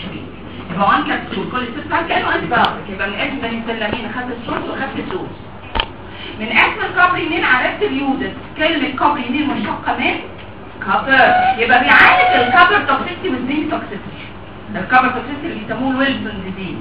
يبقى 1 كبسول كل 6 ساعات كانه انتي بايوتيك يبقى من اسم بنسلامين خدت السورس وخدت الدوز من اسم الكابرينين عرفت اليوزس كلمة كابرينين مشتقة من كابر يبقى بيعالج الكابر توكسيتي والزنك توكسيتي الكابر توكسيتي اللي بيسموه الويلسون ديزيز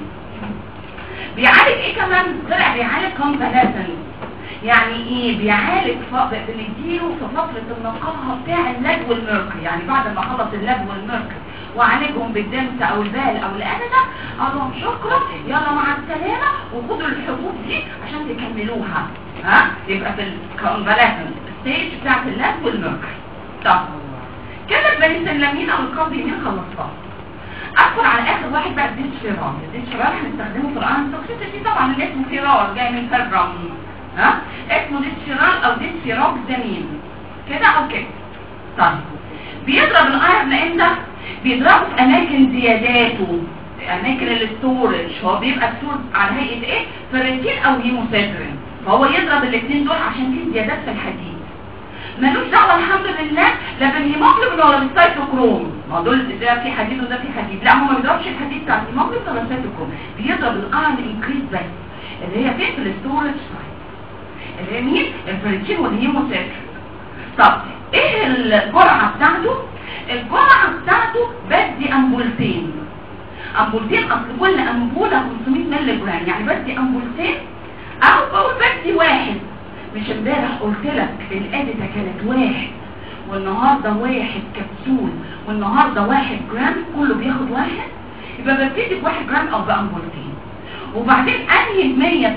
بيعالج ايه كمان طلع بيعالج كونفاليسنس يعني ايه بيعالج ف- بنديله في فترة النقاهة بتاع اللد والمركري يعني بعد ما خلص اللد والمركري وعالجهم بالدمس او البال او الاندا قال لهم شكرا يلا مع السلامة وخدوا الحبوب دي عشان تكملوها ها يبقى في الكونفاليسنس ستيج بتاعت اللد والمركري طب كلمة بني سلامين او الكابرينين خلصتها ادخل على اخر واحد بقى الديس فيرال الديس فيرال هنستخدمه في الان توكسيسيتي طبعا اللي اسمه فيرال جاي من فيرام ها اسمه ديس فيرال او ديس فيرال زمين كده او كده طيب بيضرب الايرن امتى بيضربه في اماكن زياداته اماكن الاستورج هو بيبقى ستور على هيئه ايه فريتين او هيموسيترين فهو يضرب الاثنين دول عشان في زيادات في الحديد ملوش دعوه الحمد لله لا بالهيموجلوبين ولا بالسيتوكروم ما دول ده في حديد وده في حديد لا هو ما بيضربش الحديد بتاع الهيموجلوبين ولا السيتوكروم بيضرب الايرن انكريز بس اللي هي فين في الاستورج سايت اللي هي مين الفريتين والهيموسيترين طب ايه الجرعه بتاعته الجرعه بتاعته بدي امبولتين امبولتين اصل كل امبوله 500 مللي جرام يعني بدي امبولتين او بقول بدي واحد مش امبارح قلت لك الاديتا كانت واحد والنهارده واحد كبسول والنهارده واحد جرام كله بياخد واحد يبقى ببتدي بواحد جرام او بامبولتين وبعدين انهي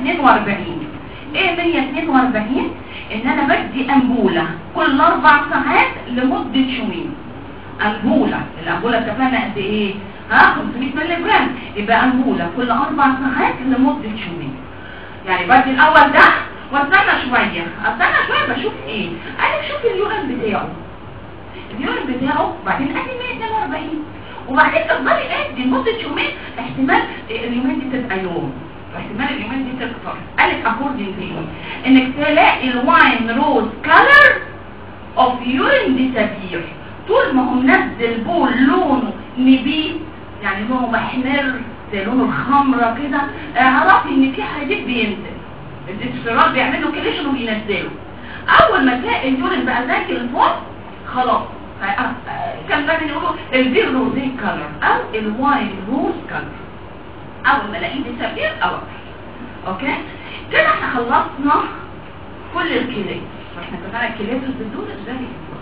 142 ايه 142 ان انا بدي انبوله كل اربع ساعات لمده يومين انبوله الانبوله اتفقنا قد ايه ها 500 مللي جرام يبقى انبوله كل اربع ساعات لمده يومين يعني بدي الاول ده واستنى شويه استنى شويه بشوف ايه انا شوف اليورين بتاعه اليورين بتاعه وبعدين ادي 142 وبعدين تفضلي ادي لمده يومين احتمال اليومين دي تبقى يوم واحتمال اليومين دي تكتر قالك اكوردنج ايه انك تلاقي الواين روز كلر اوف يورين ديسابير طول ما هو منزل بول لونه نبيت يعني لونه محمر زي لونه الخمرة كده اعرفي ان في حديد بينزل الاستفراد بيعمل له كليشن وبينزله اول ما تلاقي اليورين بقى ذاكر لفوق خلاص آه، آه، كان لازم يقولوا البير روزي كلر او الواين روز كلر اول ما الاقيه ديسابير او اوكي كده احنا خلصنا كل الكليات احنا اتفقنا الكليات البدون ازاي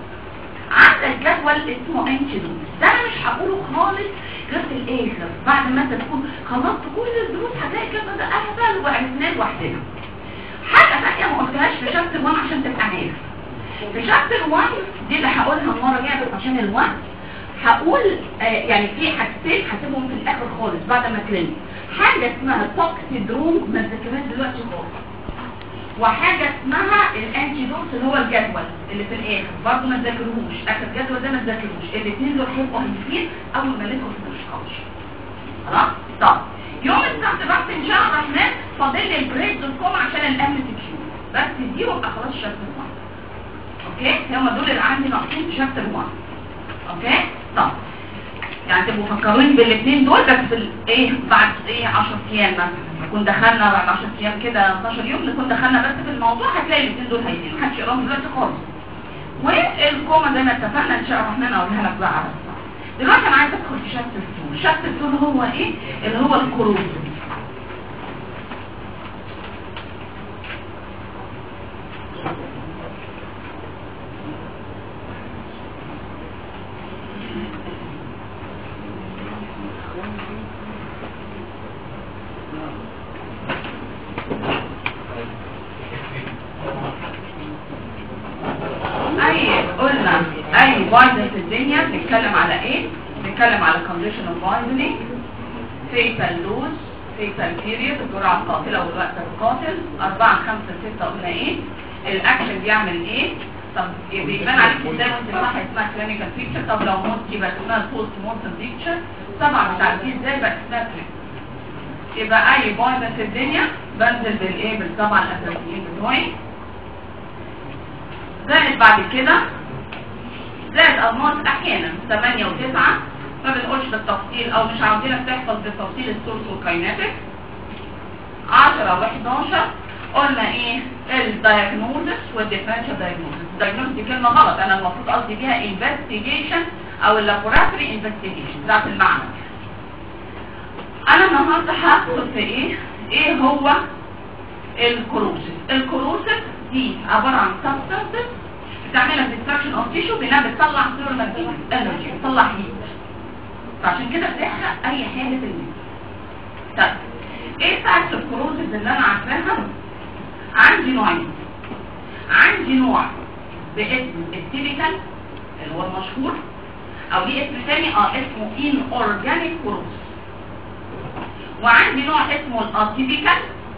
عندك جدول اسمه انتيدوت ده انا مش هقوله خالص غير في الاخر بعد ما انت تكون خلصت كل الدروس هتلاقي الجدول ده اهبل وعرفناه لوحدنا حاجه ثانيه ما قلتهاش في شابتر 1 عشان تبقى عارف في شابتر 1 دي اللي هقولها المره الجايه بس عشان الوقت هقول آه يعني في حاجتين هسيبهم في الاخر خالص بعد ما كلمت حاجه اسمها توكسيدروم ما تذاكرهاش دلوقتي خالص وحاجة اسمها الانتيدوت اللي هو الجدول اللي في الاخر برضه ما تذاكروهوش اخر جدول ده ما تذاكروش الاثنين دول هيبقوا هيفيد اول ما ندخل في الاشخاص خلاص طب يوم السبت بس ان شاء الله الرحمن فاضل لي البريد دوت كوم عشان الام تي كيو بس دي وابقى خلاص شابتر 1 اوكي هم دول اللي عندي ناقصين في شابتر 1 اوكي طب يعني تبقوا مفكرين بالاثنين دول بس في ايه بعد ايه 10 ايام مثلا نكون دخلنا بعد 10 ايام كده 12 يوم نكون دخلنا بس في الموضوع هتلاقي الاثنين دول هيدين محدش يقراهم دلوقتي خالص والكوما زي ما اتفقنا ان شاء الله الرحمن اقولها لك بقى على الصح دلوقتي انا عايز ادخل في شابتر 2 شابتر 2 هو ايه اللي هو الكروزن اي قلنا اي فايزن في الدنيا بنتكلم على ايه بنتكلم على condition of poisoning fatal dose fatal period الجرعة القاتلة والوقت القاتل أربعة خمسة ستة قلنا ايه الاكشن بيعمل ايه طب بيبان عليك ازاي وانت صح اسمها clinical picture طب لو موت يبقى اسمها post mortem picture طبعا مش عارفين ازاي بقى اسمها clinical يبقى اي بوينت في الدنيا بنزل بالايه بالطبعا الاساسيين بتوعي زائد بعد كده زائد أضماس أحيانا 8 و9 ما بنقولش بالتفصيل او مش عاوزينك تحفظ بالتفصيل السورس والكايناتيك 10 و11 قلنا ايه الدايجنوزس والديفرنشال دايجنوزس الدايجنوزس دي كلمه غلط انا المفروض قصدي بيها انفستيجيشن او اللابوراتوري انفستيجيشن ذات المعنى انا النهارده هدخل في ايه ايه هو الكروسيس الكروسيس دي عباره عن سبستانسز بتعملها ديستراكشن اوف تيشو بانها بتطلع ثيرمال انرجي بتطلع هيت فعشان كده بتحرق اي حاجه في الجسم طيب ايه ساعه الكروسيس اللي انا عارفاها عندي نوعين عندي نوع باسم التيبيكال اللي هو المشهور او ليه اسم تاني اه اسمه ان اورجانيك كروسيس وعندي نوع اسمه الاتيبيكال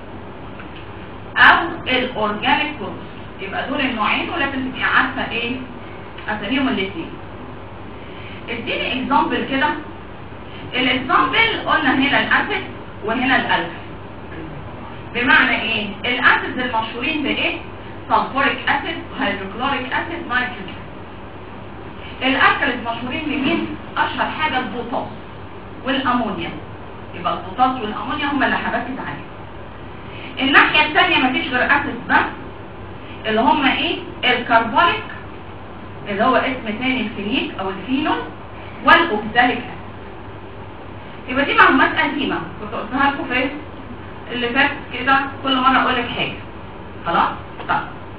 او الاورجانيك كروسيس يبقى دول النوعين ولازم تبقي عارفه ايه اساميهم الاثنين اديني اكزامبل كده الاكزامبل قلنا هنا الاسيد وهنا الالف بمعنى ايه الاسيد المشهورين بايه سلفوريك اسيد هيدروكلوريك اسيد نيتروجين الالكاليز مشهورين بمين اشهر حاجه البوتاس والامونيا يبقى البوتاس والامونيا هم اللي هركز عليهم الناحيه الثانيه مفيش غير اسيد بس اللي هم ايه الكربونيك اللي هو اسم ثاني الفينيك او الفينول والاوكساليك اسيد يبقى دي معلومات قديمه كنت قلتها لكم في اللي فات كده كل مره اقول لك حاجه خلاص طيب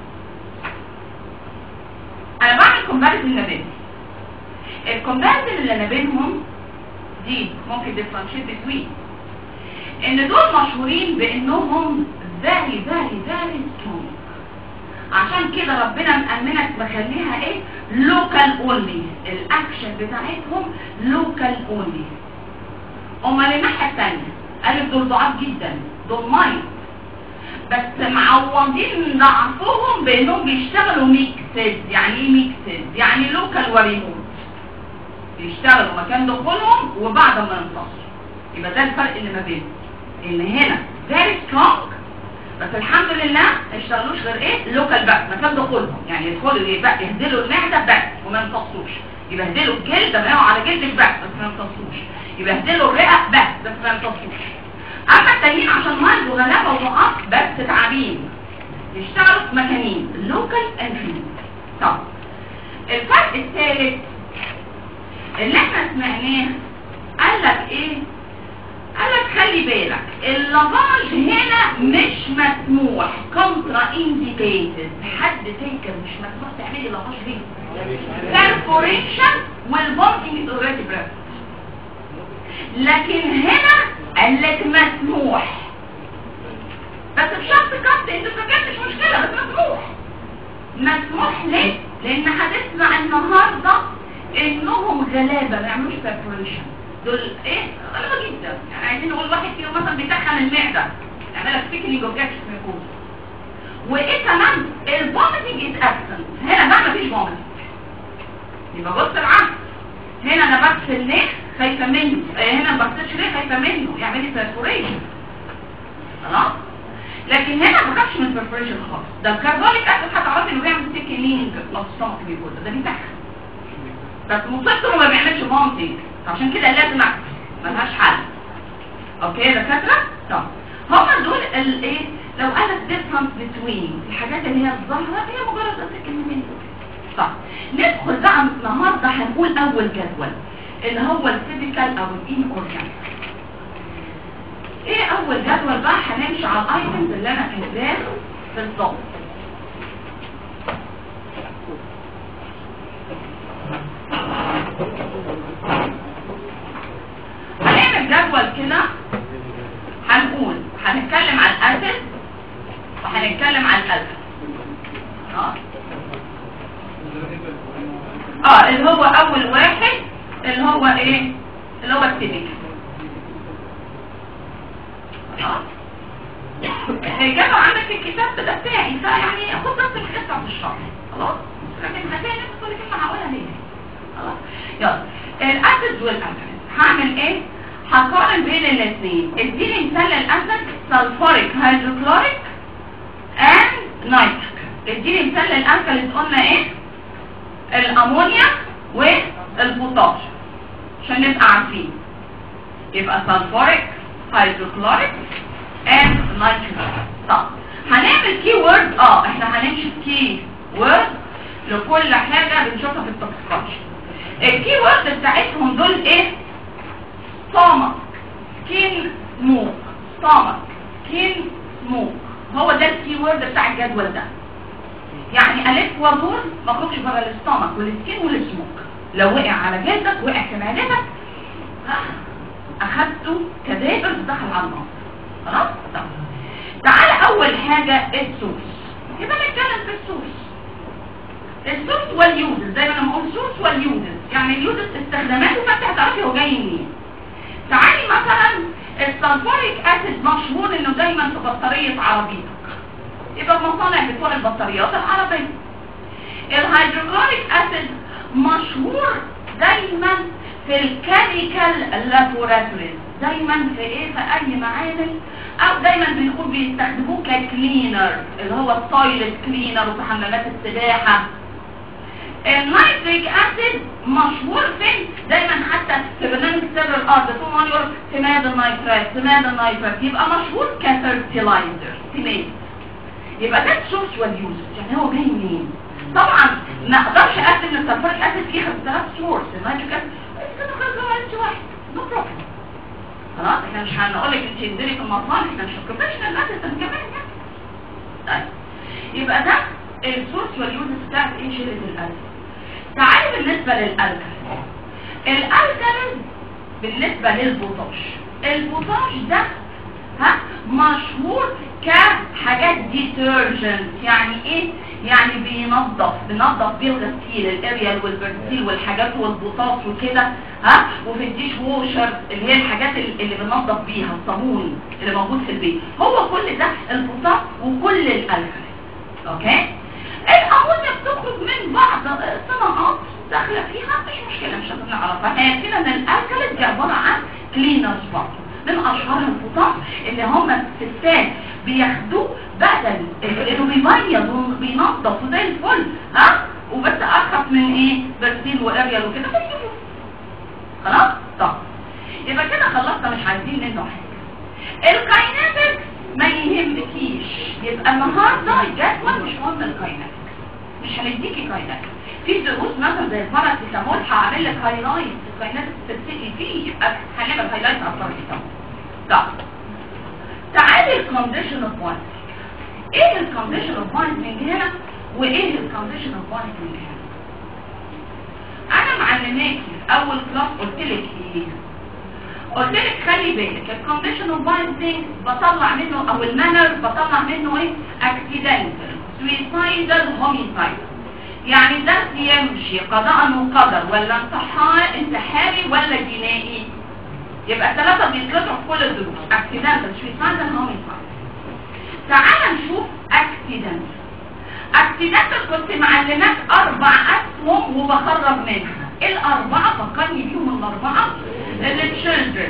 انا بعمل كومباريزن ما بينهم الكومباريزن اللي ما بينهم دي ممكن ديفرنشيت بتوين ان دول مشهورين بانهم فيري فيري فيري سترونج عشان كده ربنا مأمنك مخليها ايه لوكال اونلي الاكشن بتاعتهم لوكال اونلي امال الناحيه الثانيه قالت دول ضعاف جدا دول مايند بس معوضين ضعفهم بانهم بيشتغلوا ميكسد يعني ايه ميكسد يعني لوكال وريموت بيشتغلوا مكان دخولهم وبعد ما ينتصروا يبقى ده الفرق اللي ما بينهم ان هنا فيري سترونج بس الحمد لله ما يشتغلوش غير ايه لوكال بس مكان دخولهم يعني يدخلوا يبقى يهدلوا المعده بس وما يمتصوش يبهدلوا الجلد ما على جلدك بس بس ما يمتصوش يبهدلوا الرئه بس بس ما يمتصوش اما التانيين عشان مرض وغلابه وضعاف بس تعبين يشتغلوا في مكانين لوكال اند فيلد طب الفرق الثالث اللي احنا سمعناه قال لك ايه قال لك خلي بالك اللافاج هنا مش مسموح كونترا انديكيتد حد تيكر مش مسموح تعملي لافاج ليه perforation والبومبنج اوريدي بريست لكن هنا قال لك مسموح بس بشرط كابت انت فاكر مش مشكله بس مسموح مسموح ليه لان هتسمع النهارده انهم غلابه ما يعملوش perforation دول ايه غلبة جدا يعني عايزين نقول واحد فيهم مثلا بيتخن المعدة يعمل لك سيكنينج اوف جاكس ميكوز وايه كمان الفوميتنج از ابسنت هنا بقى مفيش فوميتنج يبقى بص العكس هنا انا بغسل ليه خايفه منه آه هنا ما بغسلش ليه خايفه منه يعمل لي بيرفوريشن خلاص لكن هنا ما بخافش من البيرفوريشن خالص ده الكربونيك اسيد هتعرفي انه بيعمل سيكنينج اوف ستومك ميكوز ده بيتخن بس مصيبته ما بيعملش فوميتنج عشان كده لازم اكل ملهاش حل اوكي يا دكاتره طب هما دول الايه لو قالت ديفرنس بتوين الحاجات اللي هي الظاهره هي مجرد بس كلمتين طب ندخل بقى النهارده هنقول اول جدول اللي هو الفيزيكال او الان اورجانيك ايه اول جدول بقى هنمشي على الايتمز اللي انا كاتباه بالظبط هنعمل جدول كده هنقول هنتكلم عن الاسيد وهنتكلم عن الالف اه اه اللي هو اول واحد اللي هو ايه اللي هو التيبيك اه الجدول عندك في الكتاب ده بتاعي فيعني خد بس الحصه في الشرح خلاص لكن هتلاقي نفس كل كلمه هقولها هي خلاص يلا الاسيد والالكالين هعمل ايه هقارن بين الاثنين اديني مثال للاسيد سلفوريك هيدروكلوريك اند نايتريك اديني مثال للالكاليز قلنا ايه الامونيا والبوتاش عشان نبقى عارفين يبقى سلفوريك هيدروكلوريك اند نيتروجين طب هنعمل كي وورد اه احنا هنمشي كي وورد لكل حاجة بنشوفها في التوكسيكولوجي الكي وورد بتاعتهم دول ايه stomach skin smoke stomach skin smoke هو ده الكي وورد بتاع الجدول ده يعني الف ودور ما اخرجش بره الاستامك والسكين والسموك لو وقع على جلدك وقع في معدتك اخدته كدابر دخل على النار خلاص طب تعالى اول حاجه السورس يبقى نتكلم في السورس السورس واليوزز زي ما انا بقول سورس واليوزز يعني اليوزز استخداماته فانت هتعرفي هو جاي منين تعالي مثلا السلفوريك اسيد مشهور انه دايما في بطاريه عربيتك يبقى المصانع بتوع البطاريات العربيه الهيدروكلوريك اسيد مشهور دايما في الكيميكال لابوراتوريز دايما في ايه في اي معامل او دايما بيكون بيستخدموه ككلينر اللي هو التويلت كلينر وفي حمامات السباحه النيتريك اسيد مشهور فين دايما حتى في برنامج سر الارض طول ما يقول سماد النيترات سماد النيترات يبقى مشهور كفيرتيلايزر سماد يبقى ده السورس واليوزر يعني هو جاي منين طبعا ما اقدرش اقدم السلفوريك اسيد فيه 5000 سورس النيتريك اسيد كده خلاص واحد نو بروبلم خلاص احنا مش هنقول لك انت انزلي في المطار احنا مش بروفيشنال اسيد كمان يعني طيب يبقى ده السورس واليوزر بتاعت ايه شيله الاسيد تعالي بالنسبه للالكالين الالكالين بالنسبه للبوتاش البوتاش ده ها مشهور كحاجات ديترجنت يعني ايه يعني بينظف بينظف بيه الغسيل الاريال والبرسيل والحاجات والبطاط وكده ها وفي الديش ووشر اللي هي الحاجات اللي بننظف بيها الصابون اللي موجود في البيت هو كل ده البطاط وكل الالكالين اوكي الامونيا بتخرج من بعض صناعات داخله فيها مش مشكله مش لازم نعرفها هي كده ان الالكالين دي عباره عن كلينرز برضه من اشهر الفطار اللي هم الستات بياخدوه بدل انه بيميز وبينظف وزي الفل ها وبس ارخص من ايه برسيل واريال وكده فيجيبوه خلاص طب يبقى كده خلصنا مش عايزين منه حاجه الكايناتكس ما يهمكيش يبقى النهارده الجدول مش مهم الكايناتكس مش هنديكي كايناتكس في دروس مثلا زي الباراسيتامول هعمل لك هايلايت الكايناتكس تتسقي فيه يبقى هنعمل هايلايت على الباراسيتامول طب تعالي الكونديشن اوف بوينت ايه الكونديشن اوف بوينت من هنا وايه الكونديشن اوف بوينت من هنا انا معلماكي في اول كلاس قلت لك ايه قلت لك خلي بالك الكونديشن اوف بايندينج بطلع منه او المانر بطلع منه ايه اكسيدنتال سويسايدال هوميسايدال يعني ده يمشي قضاء وقدر ولا انتحار انتحاري ولا جنائي يبقى ثلاثة بيتقطعوا في كل الدروس اكسيدنتال سويسايدال هوميسايدال تعال نشوف اكسيدنتال اكسيدنتال كنت معلماك اربع اسهم وبخرج منها الاربعة فكرني بيهم الاربعة التشيلدرن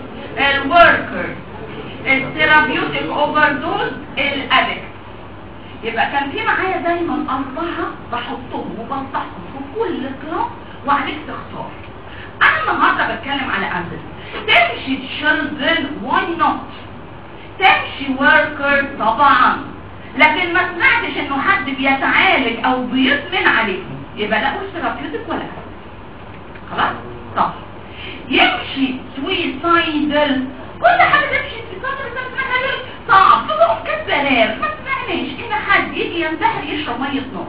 الوركر الثيرابيوتيك اوفردوز الادكت يبقى كان في معايا دايما اربعة بحطهم وبنصحهم في كل كلاس وعليك تختار انا النهارده بتكلم على ادكت تمشي تشيلدرن واي نوت تمشي وركر طبعا لكن ما سمعتش انه حد بيتعالج او بيطمن عليهم يبقى لا مش ثيرابيوتيك ولا حاجه خلاص طب يمشي سويسايدل كل حاجه تمشي سويسايدل ده اسمها ليه صعب تقوم كالسلام ما سمعناش ان حد يجي ينتحر يشرب ميه نار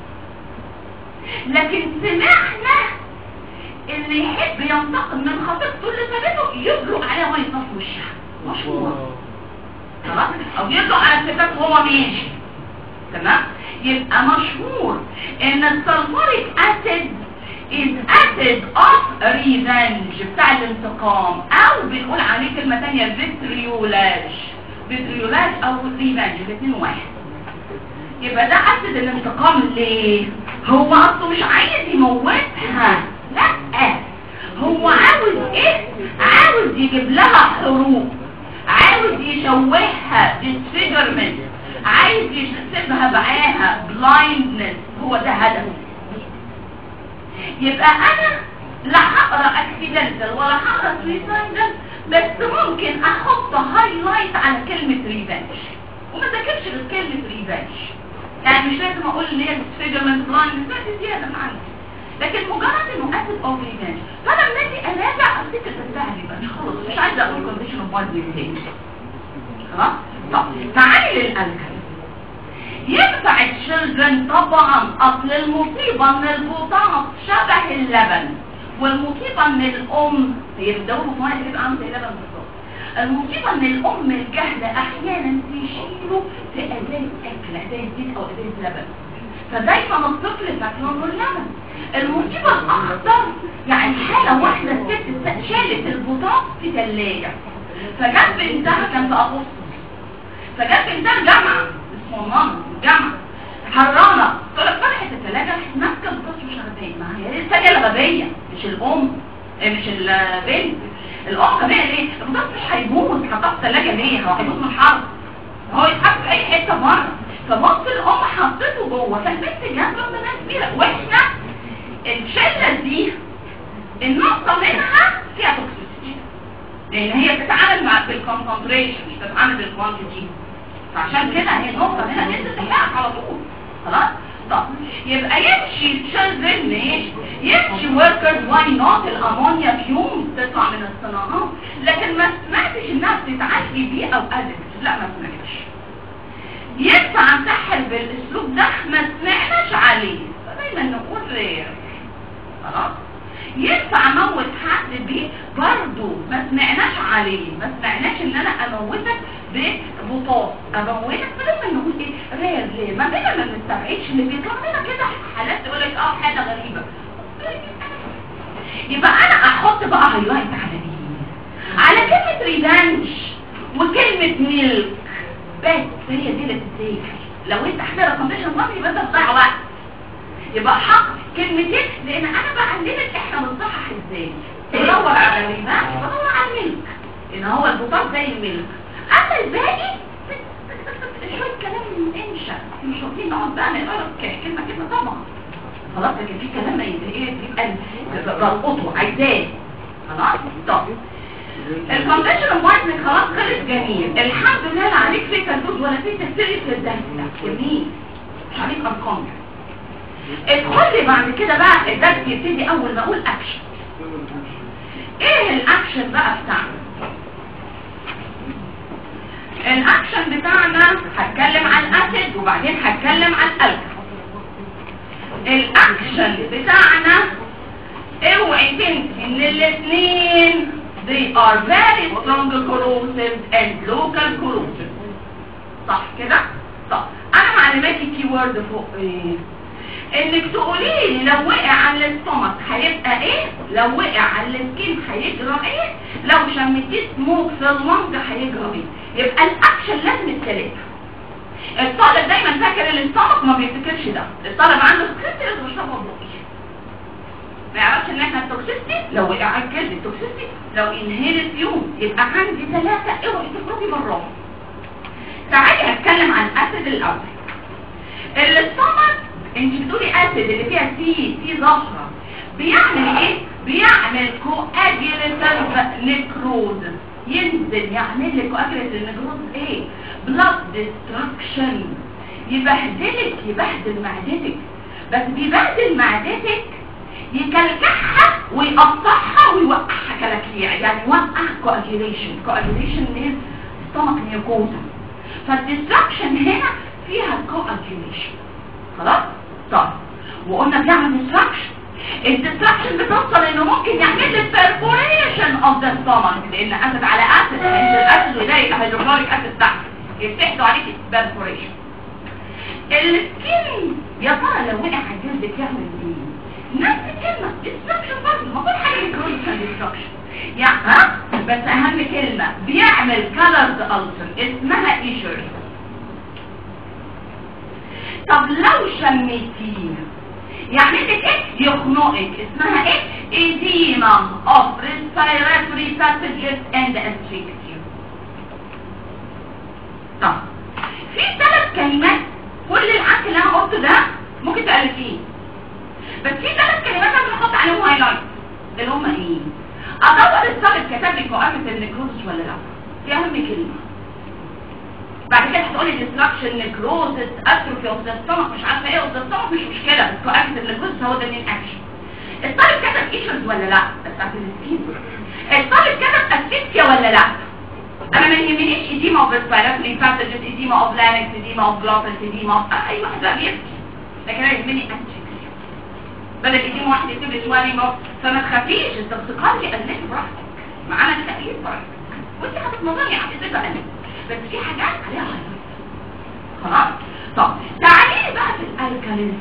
لكن سمعنا اللي يحب ينتقم من خطيبته اللي سابته يبرق عليها ميه نار في وشها مشهور خلاص او يطلع على الستات وهو ماشي تمام يبقى مشهور ان السلفوريك اسيد is acid of revenge بتاع الانتقام او بنقول عليه كلمة تانية فيتريولاج فيتريولاج او ريفنج الاثنين واحد يبقى ده اسد الانتقام ليه هو اصله مش عايز يموتها لا هو عاوز ايه عاوز يجيب لها حروق عاوز يشوهها disfigurement عايز يسيبها بعاها blindness هو ده هدفه يبقى انا لا هقرا اكسيدنتال ولا هقرا سويسايدال بس ممكن احط هايلايت على كلمه ريفنج وما ذاكرش غير كلمه ريفنج يعني مش لازم اقول ان هي disfigurement blindness لا دي زياده من عندي لكن مجرد انه اسيد اوف ريفنج فانا لما اجي اراجع افتكر تنتهي ريفنج خلاص مش عايزه اقول كونديشن اوف بايد تاني خلاص طب تعالي للالكالي ينفع الشلدرن طبعا اصل المصيبه ان البطاط شبه اللبن والمصيبه ان الام هي بتدور في ميه تبقى عامله زي اللبن بالظبط المصيبه ان الام الجهله احيانا تشيله في ازايه اكل ازايه زيت او ازايه لبن فدايما الطفل فاكره انه اللبن المصيبه الاخطر يعني حاله واحده ست شالت البطاط في ثلاجه فجت بنتها كان في اغسطس فجت بنتها جامعه اسمه ماما جامعه حرانه تقول لك فتحت الثلاجه راحت ماسكه البطاط وشغلتها ما هي الثانيه الغبيه مش الام إيه مش البنت الام غبيه ليه؟ البطاط مش هيموت حطها في الثلاجه ليه؟ هو هيموت من الحر هو يتحط في اي حته بره فبص الام حطيته جوه فالبنت جت ربنا كبيره واحنا الشله دي النقطه منها فيها توكسيسيتي لان هي بتتعامل مع بالكونسنتريشن مش بتتعامل بالكوانتيتي فعشان كده هي النقطه هنا نزلت تحرق على طول خلاص طب يبقى يمشي children ليش يمشي workers واي نوت الامونيا فيوم تطلع من الصناعات لكن ما سمعتش انها بتتعالج بيه او ادكت لا ما سمعتش ينفع انتحر بالاسلوب ده ما سمعناش عليه فدايما نقول رير خلاص ينفع اموت حد بيه برضه ما سمعناش عليه ما سمعناش ان انا اموتك ببطاط اموتك فدايما نقول ايه رير رير ما بينا ما بنستبعدش اللي بيطلع لنا كده حالات تقول لك اه حاجه غريبه يبقى انا احط بقى هايلايت على دي على كلمه ريفانش وكلمه ميلك بس هي دي اللي تتسيح لو انت حاجه كونديشن مصري يبقى انت بتضيع وقت يبقى حق كلمتين لان انا بعلمك احنا بنصحح ازاي بدور على الريفانش بدور على الميلك ان هو البطاط زي الميلك اما الباقي شويه كلام انشا مش واخدين نقعد بقى نقرا كلمه كلمه طبعا خلاص لكن في كلام ما ايه يبقى بلقطه عايزاه خلاص طب الكونديشن اوف وايتنج خلاص خلص جميل الحمد لله لا عليك في تردد ولا في تفسير في الدهن جميل مش عليك ارقام ادخل لي بعد كده بقى الدرس يبتدي اول ما اقول اكشن ايه الاكشن بقى بتاعنا الاكشن بتاعنا هتكلم عن الاسيد وبعدين هتكلم عن الالكحول الاكشن بتاعنا اوعي تنسي ان الاثنين they are very strong corrosive and local corrosive صح كده صح انا معلماكي كي وورد فوق ايه انك تقولي لي لو وقع على الاستومك هيبقى ايه لو وقع على السكين هيجرى ايه لو شميتيه سموك في اللنج هيجرى ايه يبقى الاكشن لازم الثلاثه الطالب دايما فاكر الاستومك ما بيفتكرش ده الطالب عنده سكريبت لازم يشربها بقى ما يعرفش ان احنا التوكسيستي لو وقع على الجلد التوكسيستي لو انهيلت يوم يبقى عندي ثلاثة اوعي تخرجي براهم تعالي هتكلم عن اسيد الاول الاستومك انت بتقولي اسيد اللي فيها سي سي ظاهرة بيعمل ايه بيعمل كواجيليتيف نيكروز ينزل يعمل لك كواجيليتيف نيكروز ايه بلاد ديستراكشن يبهدلك يبهدل معدتك بس بيبهدل معدتك يكلكعها ويقطعها ويوقعها كلاكيع يعني يوقع كواجيليشن كواجيليشن من ستومك نيوكوزا فالديستراكشن هنا فيها كواجيليشن خلاص طيب وقلنا بيعمل ديستراكشن الديستراكشن بتوصل انه ممكن يعمل لك perforation of the stomach لان اسيد على اسيد انت الاسيد ويلاقي الهيدروكلوريك اسيد تحت يفتحوا عليك perforation السكين يا ترى لو وقع على جلدك يعمل ايه نفس الكلمة destruction برضه ما كل حاجة يكون destruction يعني ها بس اهم كلمة بيعمل colored ulcer اسمها ايشر طب لو شميتيه يعمل لك ايه يخنقك اسمها ايه edema of respiratory passages and asphyxia طب في ثلاث كلمات كل العك اللي انا قلته ده ممكن تألفيه بس في ثلاث كلمات لازم نحط عليهم هايلايت اللي هم ايه ادور الطالب كتب لي قائمه النكروزس ولا لا دي اهم كلمه بعد كده هتقولي ديستراكشن نكروزس اتروفي اوف ذا ستومك مش عارفه ايه اوف ذا ستومك مش مشكله بس قائمه النكروزس هو ده المين اكشن الطالب كتب ايشوز ولا لا بتاعت السكين الطالب كتب اسفيكسيا ولا لا انا ما يهمنيش ايديما اوف ريسبيراتوري باسجز ايديما اوف لانكس ايديما اوف جلوتس ايديما اوف اي واحد بقى بيبكي لكن انا يهمني اسفيكسيا بدل ايديما واحد يكتب لي سوالينج فما تخافيش التوكسيكولوجي قلت براحتك معانا تقليد براحتك وانت هتتنظري على كده قلت بس في حاجات عليها هايلايت خلاص طب تعالي بقى في الالكاليزم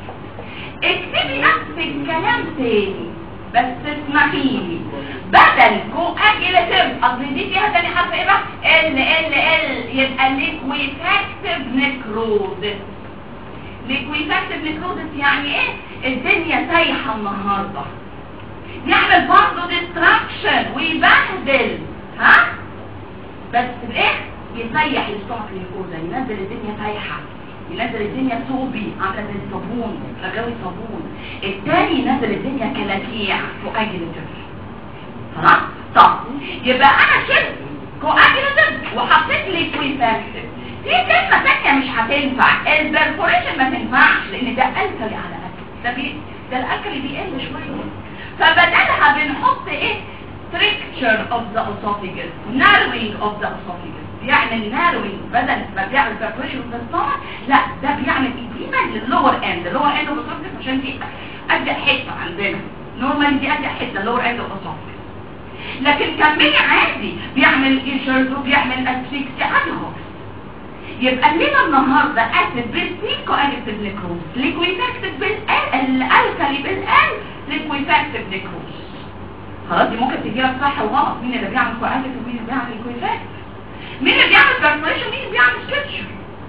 اكتبي نفس الكلام تاني بس اسمحي لي بدل كواجيلاتيف اصل دي فيها تاني حرف ايه بقى ال ال ال يبقى ليكويفاكتيف نكروزس ليكويفاكتيف نكروزس يعني ايه الدنيا سايحه النهارده يعمل برضه ديستراكشن ويبهدل ها بس بايه يسيح الستومك للكوزا ينزل الدنيا سايحه ينزل الدنيا صوبي عامله زي الصابون رغاوي صابون التاني ينزل الدنيا كلاكيع كواجيلاتيف خلاص طب يبقى انا شلت كواجيلاتيف وحطيت ليكويفاكتيف في كلمه ثانيه مش هتنفع البرفوريشن ما تنفعش لان ده الكلي على اكل ده بي ده الالكلي بيقل شويه فبدلها بنحط ايه stricture of the esophagus narrowing of the esophagus بيعمل narrowing بدل ما بيعمل perforation of the stomach لا ده بيعمل edema للlower end اللور end of esophagus عشان دي أضيق حتة عندنا normally دي أضيق حتة lower end of esophagus لكن كمية عادي بيعمل ايشرز وبيعمل اسفيكسيا عادي خالص يبقى لنا النهارده اسيد بالسين كواجكتيف نيكروز ليكويفاكتيف بالال الالكالي بالال ليكويفاكتيف نيكروز خلاص دي ممكن تجي لك صح وغلط مين اللي بيعمل كواجكتيف ومين اللي بيعمل ليكويفاكتيف مين اللي بيعمل برفوريشن ومين اللي بيعمل سكتشر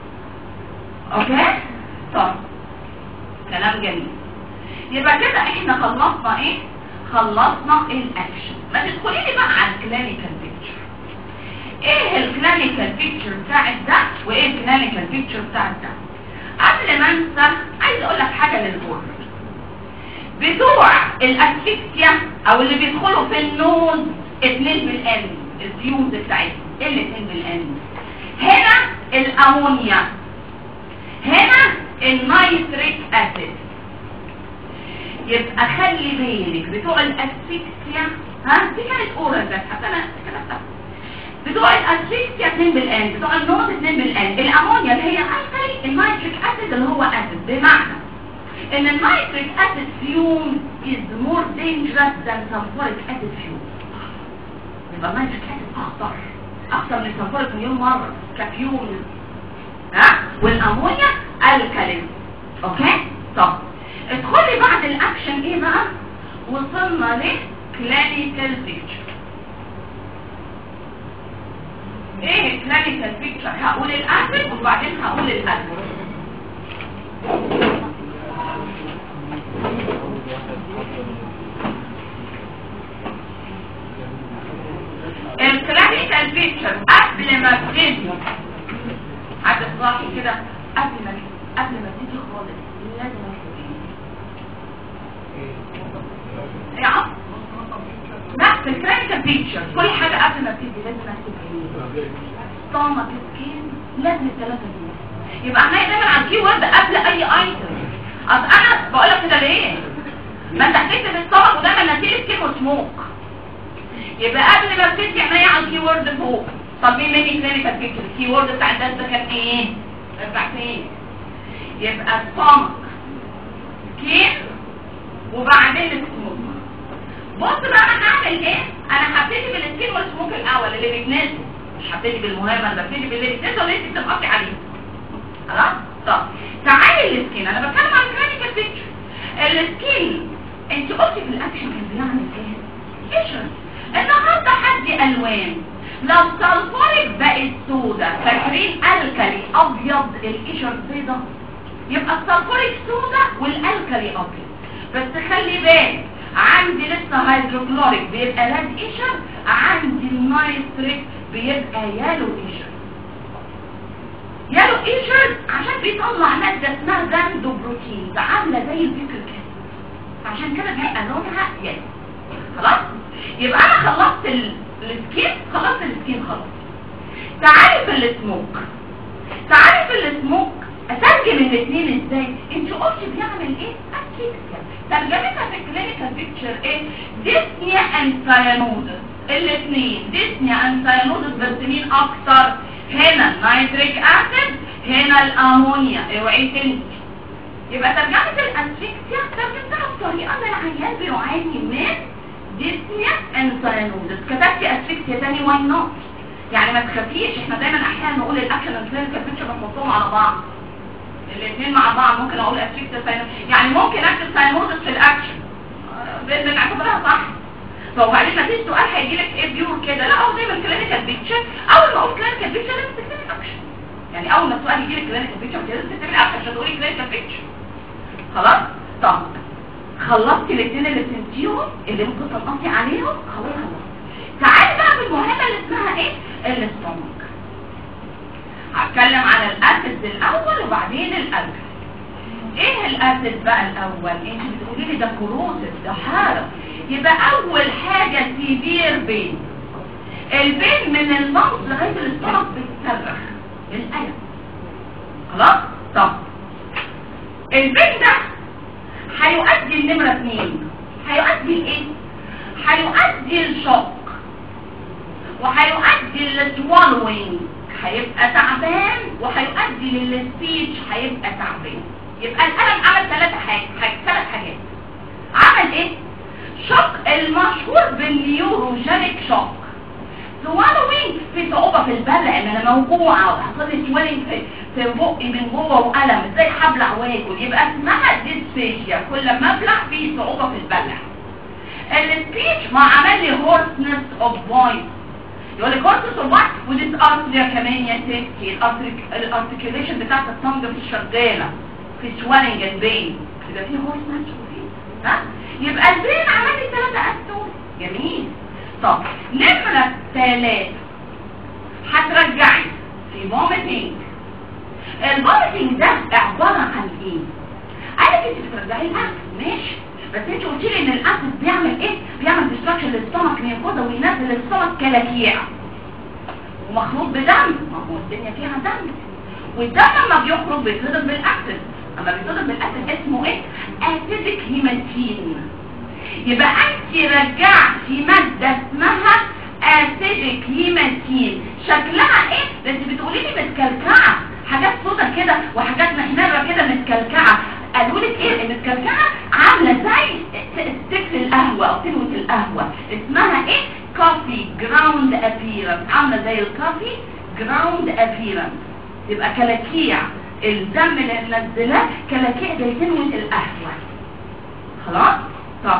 اوكي طب كلام جميل يبقى كده احنا خلصنا ايه خلصنا الاكشن ما تدخلي لي بقى على الكلينيكال بيكتشر ايه الكلينيكال بيكتشر بتاعت ده وايه الكلينيكال بيكتشر بتاعت ده قبل ما انسى عايز اقول لك حاجه للبورد بتوع الاسفكسيا او اللي بيدخلوا في النوز اتنين بالان الفيوز بتاعتهم ايه الاتنين بالان هنا الامونيا هنا النيتريك اسيد يبقى خلي بالك بتوع الاسفكسيا ها دي كانت اورال بس حتى انا كتبتها بتوع الاسفكسيا اتنين بالان بتوع النوز اتنين بالان الامونيا اللي هي الكالي النيتريك اسيد اللي هو اسيد بمعنى ان النيتريك اسيد فيوم is more dangerous than sulfuric acid fume يبقى النيتريك اسيد اخطر اخطر من السلفوريك مليون مره كفيوم ها والامونيا الكالين اوكي طب ادخلي بعد الاكشن ايه بقى وصلنا لكلينيكال بيكتشر ايه الكلينيكال بيكتشر هقول الاسيد وبعدين هقول الاسيد الكلينيكال بيكتشر قبل ما ابتدي هتفضحي كده قبل ما قبل ما ابتدي خالص لازم اكتب ايه يا عم لا في الكلينيكال بيكتشر كل حاجه قبل ما ابتدي لازم اكتب ايه ستامك سكين لازم الثلاثه دول يبقى احنا دايما على الكي وورد قبل اي ايتم اصل انا بقول لك كده ليه ما انت هتكتب الستامك ودايما نتيجه سكين وسموك يبقى قبل ما ابتدي عينيا على الكي وورد فوق طب مين مني كلينيكال بيكتشر الكي وورد بتاع الدرس ده كان ايه ارجع فين يبقى ستامك سكين وبعدين السموك بص بقى انا هعمل ايه انا هبتدي بالسكين والسموك الاول اللي بيتنسوا مش هبتدي بالمهم انا ببتدي باللي بيتنسوا اللي انت بتبقى عليه خلاص طب تعالي السكين انا بتكلم عن الكلينيكال بيكتشر السكين انت قلتي في الاكشن كان بيعمل ايه قشر النهارده حدي الوان لو سلفوريك بقت سودا فاكرين الكلي ابيض القشر بيضه يبقى السلفوريك سودا والالكلي ابيض بس خلي بالك عندي لسه هيدروكلوريك بيبقى لاد قشر عندي النايتريك بيبقى يالو قشر يالو قشر عشان بيطلع ماده اسمها زاندو بروتين عامله زي البيكل كده عشان كده بيبقى لونها يالو خلاص يبقى انا خلصت ال- السكين خلصت السكين خلاص تعالي في السموك تعالي في السموك اترجم الاثنين ازاي انت قلت بيعمل ايه اسفيكسيا ترجمتها في الكلينيكال بيكتشر ايه ديسنيا اند سايانوزس الاثنين ديسنيا اند سايانوزس بس مين اكتر هنا النيتريك اسيد هنا الامونيا اوعي تنسي يبقى ترجمة الاسفيكسيا ترجمتها بطريقة ان العيان بيعاني من ديسنيا اند سايانوزس كتبتي اسفيكسيا تاني واي نوت يعني ما تخافيش احنا دايما احيانا نقول الاكشن والكلينيكال بيكتشر بنحطهم على بعض الاثنين مع بعض ممكن اقول اسفيكسيا سايانوزس يعني ممكن اكتب سايانوزس في الاكشن آه، بنعتبرها صح فوبعدين ما فيش سؤال هيجي لك ايه بيور كده لا هو دايما كلينيكال بيكتشر اول ما اقول كلينيكال بيكتشر لازم تكتبي الاكشن يعني اول ما السؤال يجي لك كلينيكال بيكتشر لازم تكتبي الاكشن عشان تقولي كلينيكال بيكتشر خلاص طب خلصتي الاثنين اللي فهمتيهم اللي ممكن تنقصي عليهم خلاص خلاص تعالي بقى بالمهمه اللي اسمها ايه الاستومك هتكلم عن الاسيد الاول وبعدين الالكل ايه الاسيد بقى الاول انت بتقولي لي ده كروسس ده حاله يبقى اول حاجه سيفير بين البين من الموت لغايه الاستومك بتصرخ الالم خلاص طب البين ده هيؤدي النمرة اتنين هيؤدي لايه هيؤدي الشوك وهيؤدي للسوالوينج هيبقى تعبان وهيؤدي للسبيتش هيبقى تعبان يبقى الألم عمل ثلاثة حاجات حاجة- ثلاث حاجات عمل ايه شوك المشهور بالنيوروجينيك شوك سوالوينج في صعوبة في البلع ان انا موجوعة وحصل لي سوالينج في في بقي من جوه والم ازاي هبلع واكل يبقى اسمها ديسفيشيا كل ما ابلع في صعوبة في البلع السبيتش ما عمل لي هورسنس اوف فويس يقول لك هورسنس اوف فويس وديس ارتريا كمان يا ستي الارتكيوليشن بتاعت الصمد مش شغاله في سوالينج البين يبقى في هورسنس ها يبقى البين عمل لي ثلاثة اسود جميل طب نمرة ثلاثة هترجعي في فوميتنج الفوميتنج ده عبارة عن ايه؟ قالك انت بترجعي الاكل ماشي بس انت قلت لي ان الاسيد بيعمل ايه؟ بيعمل ديستراكشن للسtomach ميوكوزا وينزل السtomach كلاكيع ومخلوط بدم ما هو الدنيا فيها دم والدم لما بيخرج بيتهضم بالاسيد اما بيتهضم بالاسيد اسمه ايه؟ اسيدك هيماتين يبقى انت رجعتي مادة اسمها اسيدك هيماتين شكلها ايه ده انت بتقولي لي متكلكعه حاجات سودا كده وحاجات محمره كده متكلكعه قالوا لك ايه المتكلكعه عامله زي ستيك القهوه او تلوه القهوه اسمها ايه كوفي جراوند ابيرنس عامله زي الكوفي جراوند ابيرنس يبقى كلاكيع الدم اللي منزلاه كلاكيع زي تلوه القهوه خلاص طب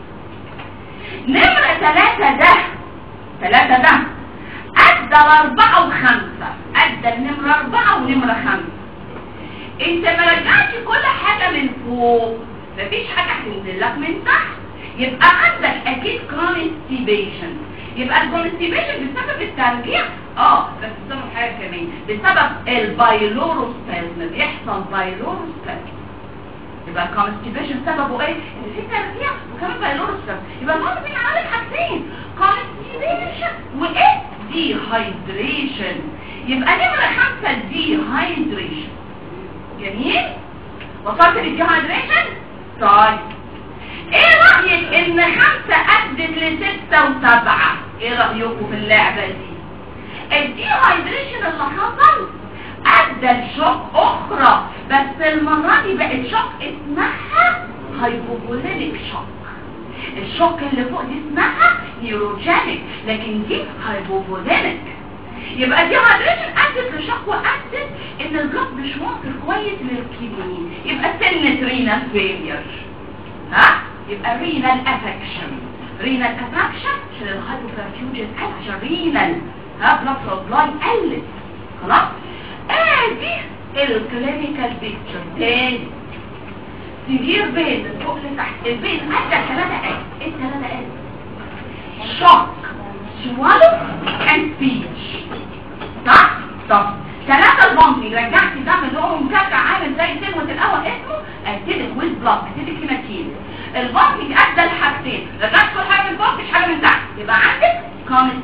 نمرة ثلاثة ده ثلاثة ده أدى الأربعة وخمسة أدى النمرة أربعة ونمرة خمسة أنت ما رجعتش كل حاجة من فوق مفيش حاجة هتنزل لك من تحت يبقى عندك أكيد كونستيبيشن يبقى الكونستيبيشن بسبب الترجيع اه بس بسبب حاجة كمان بسبب البايلوروسبازم بيحصل بايلوروسبازم يبقى الكونستيبيشن سببه ايه ان في ترجيع وكمان بايلوروسبازم يبقى المهم مين عملت حاجتين كونستيبيشن وايه دي هايدريشن يبقى نمرة خمسة دي هايدريشن جميل وصلت للدي هايدريشن طيب ايه رأيك ان خمسة ادت لستة وسبعة ايه رأيكم في اللعبة دي الدي هايدريشن اللي حصل ادى لشوك اخرى بس المرة دي بقت شوك اسمها هايبوفولينيك شوك الشوك اللي فوق دي اسمها نيوروجينيك لكن دي هايبوفولينيك يبقى دي هايدريشن ادت لشوك وادت ان الجلد مش واصل كويس للكيدني يبقى سنة رينال فيلير ها يبقى رينال افكشن رينال افكشن عشان الهايبوفرفيوجن عشان رينال ها بلاد سبلاي قلت خلاص ادي الكلينيكال بيكتشر تاني سيفير بين فوق لتحت البين ادى ثلاثة ايه ايه ثلاثة ايه شوك swallow and speech صح؟ طب ثلاثة البنطي رجعت دم اللي هو مكركع عامل زي سلوة الأول اسمه أسيدك ويز بلوك أسيدك هيماتين البنطي أدى الحاجتين رجعت كل حاجة من فوق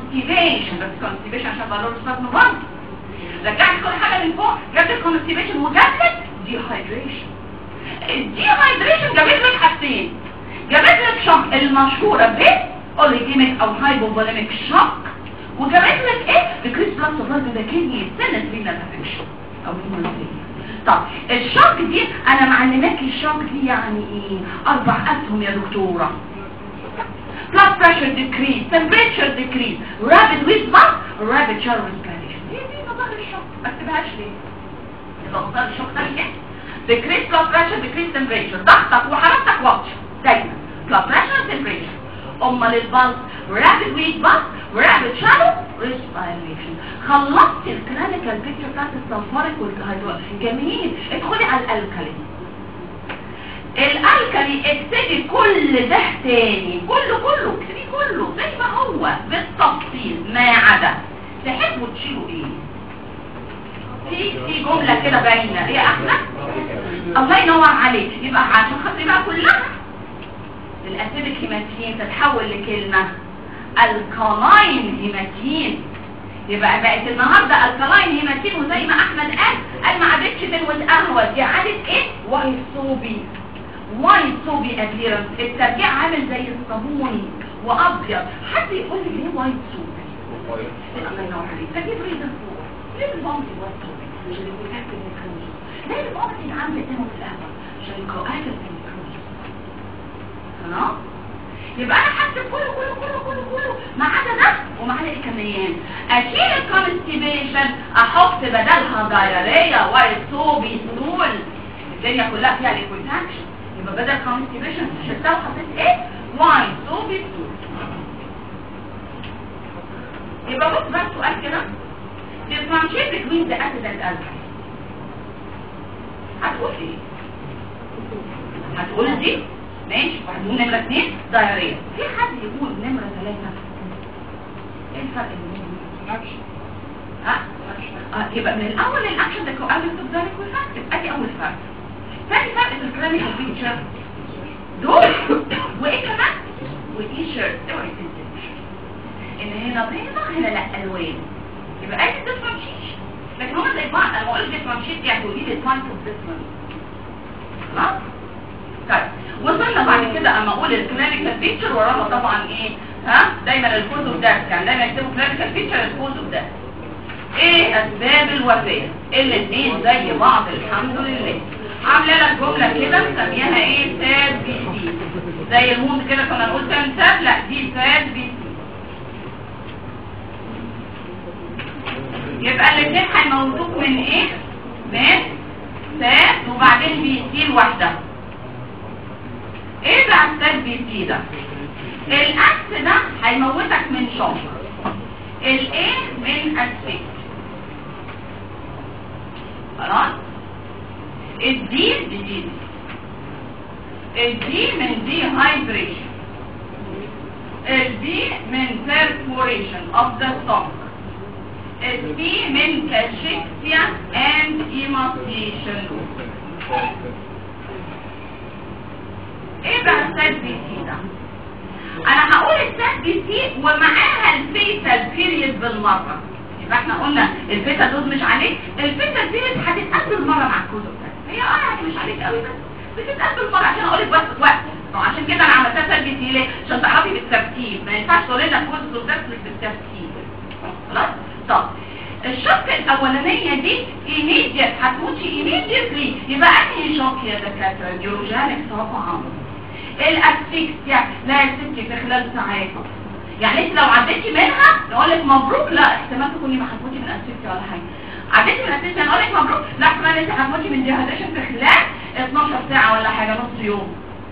constipation بس constipation عشان بقى له صدمه برضه رجعت كل حاجه من فوق جابت لك constipation وجابت لك dehydration الديهايدريشن جابت لك حاجتين جابت لك شوك المشهوره ب اوليجيميك او هايبوفوليميك شوك وجابت لك ايه decreased blood supply to the kidney سنة renal affection او هيمولوجيا طب الشوك دي انا معلماك الشوك دي يعني ايه اربع اسهم يا دكتوره blood pressure decrease temperature decrease rapid with blood rapid shower respiration دي دي مظاهر الشوك ما اكتبهاش ليه يبقى مظاهر الشوك ده ايه decrease blood pressure decrease temperature ضغطك وحرارتك واطيه دايما blood pressure temperature امال البلس rapid with blood rapid shallow respiration خلصت الكلينيكال بيكتشر بتاعت الصنفرك والهيدرول جميل ادخلي على الالكالي الالكالي اكتبي كل ده تاني كله كله اكتبي كله زي ما هو بالتفصيل ما عدا تحبوا تشيلوا ايه في في جمله كده باينه ايه يا احمد الله ينور عليك يبقى عشان خاطري بقى كلها الاسيدك هيماتين تتحول لكلمه الكالاين هيماتين يبقى بقت النهارده الكالاين هيماتين وزي ما احمد قال قال ما عادتش تلوث قهوه دي عادت ايه وايت صوبي وايت صوبي اديرنس الترجيع عامل زي الصابون وابيض حد يقول لي ليه وايت صوبي الله ينور عليك تجيب ريزن فور ليه البامبي وايت صوبي عشان يكون اكتب الكروز ليه البامبي عامل قدامه في القهوه عشان يكون اكتب الكروز خلاص يبقى انا هكتب كله كله كله كله كله ما عدا ده وما عدا ايه كمان اشيل الكونستيبيشن احط بدلها دايريا وايت صوبي سنول الدنيا كلها فيها ليكويد اكشن يبقى بدل كونستيبيشن شلتها وحطيت ايه وايت صوبي سنول يبقى بص بقى سؤال كده differentiate between the acid and alkaline هتقول ايه هتقول دي ماشي وهتقول نمرة اثنين دايرية في حد يقول نمرة ثلاثة ايه الفرق بينهم اكشن ها آه يبقى من الاول الاكشن ده كواليس ذلك والفاكتور ادي اول فرق ثاني فرق في الكلينيكال فيتشر دول وايه كمان وايشر اوعي تنسى ان هنا بيضة هنا لا الوان يبقى ادي ديفرنشيشن لكن هما زي بعض انا بقول ديفرنشيت يعني تقولي لي البوينت اوف ديفرنس خلاص طيب وصلنا بعد كده اما اقول الكلينيكال فيتشر وراها طبعا ايه ها دايما الكوز اوف ده يعني دايما يكتبوا كلينيكال فيتشر الكوز اوف ده ايه اسباب الوفاه الاثنين زي بعض الحمد لله عامله لك جمله كده نسميها ايه ساد بي سي زي الموند كده كنا نقول ساد لا دي ساد بي سي يبقى الاثنين هيموتوك من ايه من ساد وبعدين بي سي لوحدها ايه بقى الساد بي سي ده الاكس ده هيموتك من شوك الايه من اسفيك خلاص الدي دي الدي من دي هايدريشن الدي من perforation of the stomach الدي من cachexia and emaciation ايه بقى الساد بي سي ده انا هقول الساد بي سي ومعاها الفيتال بيريد بالمره يبقى احنا قلنا الفيتال دوز مش عليك الفيتال بيريد هتتقبل مره مع الكتب هي اه مش عليك قوي بس بتتقبل مره عشان اقول لك بس وقت وعشان كده انا عملتها ساد بي سي ليه عشان تعرفي بالترتيب ما ينفعش تقولي لنا كوز ده بالترتيب خلاص طب الشوك الاولانيه دي immediate هتموتي immediately يبقى انهي شوك يا دكاتره نيوروجينيك طبعا الاسفيكسيا لا يا ستي في خلال ساعات يعني انت لو عديتي منها نقول لك مبروك لا احتمال تكوني ما هتموتي من اسفيكسيا ولا حاجه عديتي من اسفيكسيا نقول لك مبروك لا احتمال انت هتموتي من ديهايدريشن في خلال 12 ساعه ولا حاجه نص يوم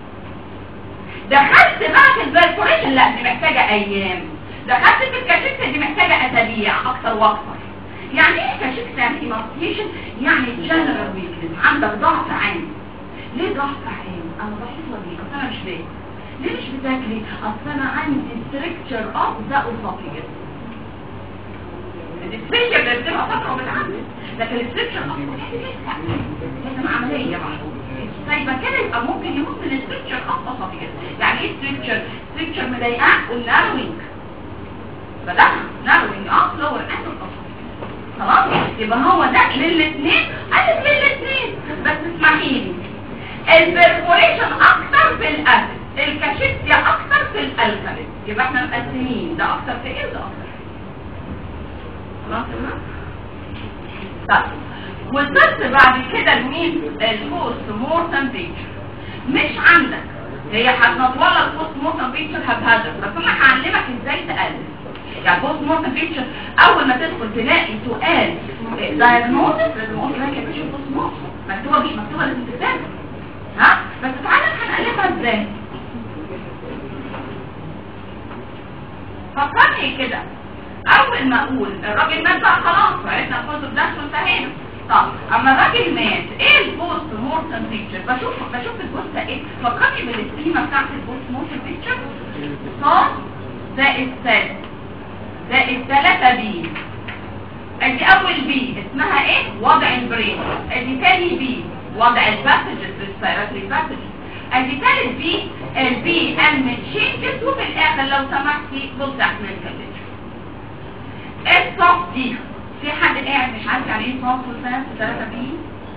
دخلت بقى في البرفوريشن لا دي محتاجه ايام دخلت في الكاشيكسيا دي محتاجه اسابيع اكتر واكتر يعني ايه كاشيكسيا يعني ايمارسيشن يعني جنرال ويكنس عندك ضعف عام ليه ضعف عام انا ضعيفه ليه اصل انا مش فاهم ليه مش بتاكلي اصل انا عندي ستريكتشر اوف ذا اوسوفيجس الستريكتشر ده بتبقى فتره وبتعمل لكن الستريكتشر اوف لازم عمليه بقى طيب كده يبقى ممكن يموت من الستريكتشر اوف اوسوفيجس يعني ايه ستريكتشر ستريكتشر مضايقاه والناروينج فده narrowing up lower angle of خلاص يبقى هو ده للاثنين قالت للاثنين بس اسمحي لي البرفوريشن اكتر في الاسيد الكاشيتيا اكتر في الالكالين يبقى احنا مقسمين ده اكتر في ايه وده اكتر في ايه خلاص تمام طيب وصلت بعد كده لمين البوست مورتم بيكتشر مش عندك هي هتنطوله البوست مورتم بيكتشر هبهدر بس انا هعلمك ازاي تقلل يعني بوست مورتم بيكتشر اول ما تدخل تلاقي سؤال دايجنوستس لازم اقول لك يا باشا بوست مورتم مكتوبه مش مكتوبه لازم تتابع ها بس تعالى هنقلبها ازاي فكرني كده اول ما اقول الراجل مات بقى خلاص عرفنا الكونسبت ده وانتهينا طب اما الراجل مات ايه البوست مورتم بيكتشر بشوف بشوف الجثه ايه فكرني بالسكيمه بتاعت البوست مورتم بيكتشر صاد زائد ساد زائد 3 بي ادي اول بي اسمها ايه وضع البرين ادي تاني بي وضع الباسجز الريسبيراتوري باسجز ادي تالت بي البي ان تشينجز وفي الاخر لو سمحتي بص احنا نكمل الصف دي في حد قاعد مش عارف يعني ايه صف وسنة في 3 بي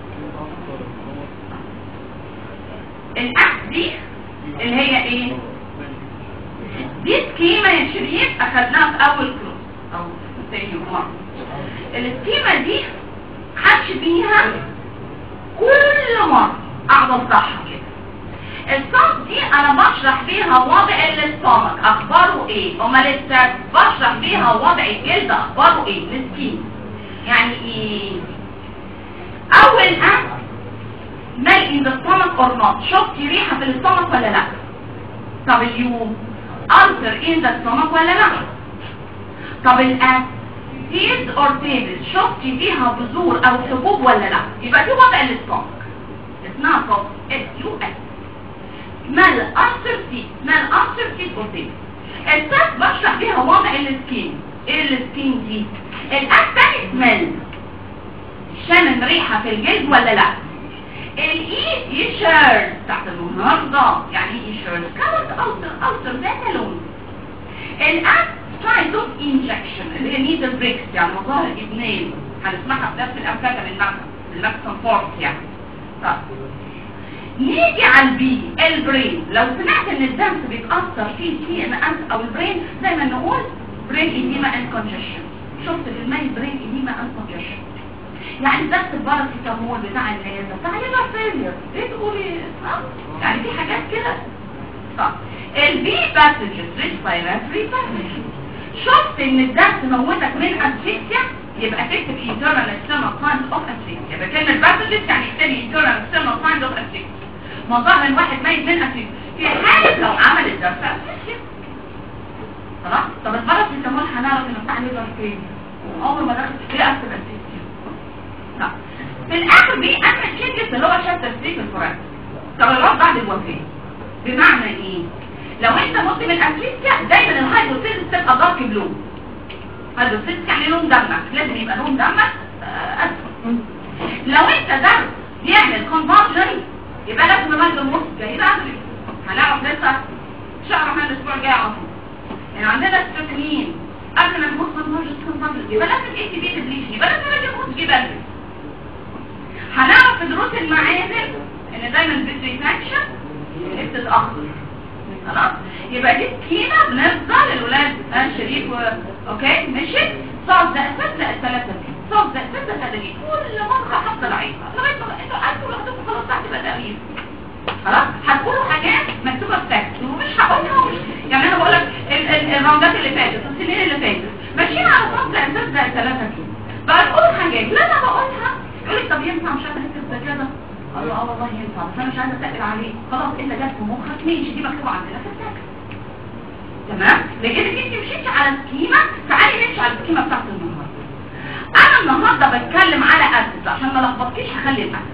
الاكس دي اللي هي ايه دي سكيمة يا شريف اخدناها في اول كروس او تاني مرة السكيمة دي حدش بيها كل مرة اقعد اشرحها كده الصف دي انا بشرح بيها وضع الاستامك اخباره ايه امال السد بشرح بيها وضع الجلد اخباره ايه السكين يعني ايه اول ان مال ان ذا stomach or not شفتي ريحه في الاستامك ولا لا طب اليوم ulcer in the stomach ولا لا طب الان seeds or tables شفتي فيها بذور او حبوب ولا لا يبقى دي وضع الاستامك اسمها صف اس يو اس مال أثر فيه مال أثر فيه قلتين الساس بشرح بيها وضع السكين ايه السكين دي الأكتر سمال شامم ريحة في الجلد ولا لا الاي يشيرز تحت النهاردة يعني ايه يشيرز كانت أوتر أوتر ذات لون الأس سايد اوف انجكشن اللي هي نيدل بريكس يعني مظاهر ابنين هنسمعها في درس الأمثلة بالمكتب بالمكتب فورس يعني طيب نيجي على البي البرين لو سمعت ان الدم بيتاثر فيه سي ان اس او البرين دايما نقول برين ايديما اند كونجكشن شفت في الماء برين ايديما اند كونجكشن يعني بس الباراسيتامول بتاع النازله بتاع ليفر فيلير ايه تقولي ها يعني في حاجات كده طب البي باسجز ريسبيراتوري باسجز شفت ان الدم موتك من اسفيكسيا يبقى تكتب internal external signs of asphyxia يبقى كلمة باسجز يعني اكتبي internal external signs of asphyxia موضوع من واحد ميت من أسيب في حالة لو عمل الدرس خلاص طب الفرس بيسموه هنعرف انه بتاع ليفر فين عمر ما دخل في أسيب أسيب طب في الآخر دي أما تشينجز اللي هو شاب تسليك الفرس طب الوقت بعد الوفاة بمعنى ايه لو انت مت من أسيبيا دايما الهايدروسيلز تبقى دارك بلو هايدروسيلز يعني لون دمك لازم يبقى لون دمك أسود لو انت دم بيعمل كونفرجن يبقى لازم نمد النص جاي بدري هنعرف لسه شهر من الاسبوع الجاي على طول يعني عندنا السكنين قبل ما نبص ما نمرش كونفرجن يبقى لازم ايه تبي تبليش يبقى لازم نمد النص جاي بدري هنعرف في دروس المعادن ان دايما البيتريفاكشن بتتاخر خلاص يبقى دي سكينه بنفضل الولاد آه شريف و... اوكي ماشي صعب ده اساس ده الثلاثه دي صعب ده اساس ده تدريب كل مره حافظه لعيبه لغايه ما انتوا انتوا لوحدكم خلاص هتبقى تقريب خلاص هتقولوا حاجات مكتوبه في تكست ومش هقولها ومش يعني انا بقول لك الراوندات اللي فاتت السنين اللي فاتت ماشيين على صعب ده اساس ده الثلاثه دي بقى تقولوا حاجات لا انا بقولها يقول لك طب ينفع مش عارفه نكتب ده كده الله اه والله ينفع بس انا مش عايزه اتقل عليه خلاص الا جت في مخك ماشي دي مكتوبه عندنا في التكست تمام لكن انت مشيتي على السكيمه تعالي نمشي على السكيمه بتاعت النهارده انا النهارده بتكلم على اسس عشان ما لخبطكيش هخلي الاسس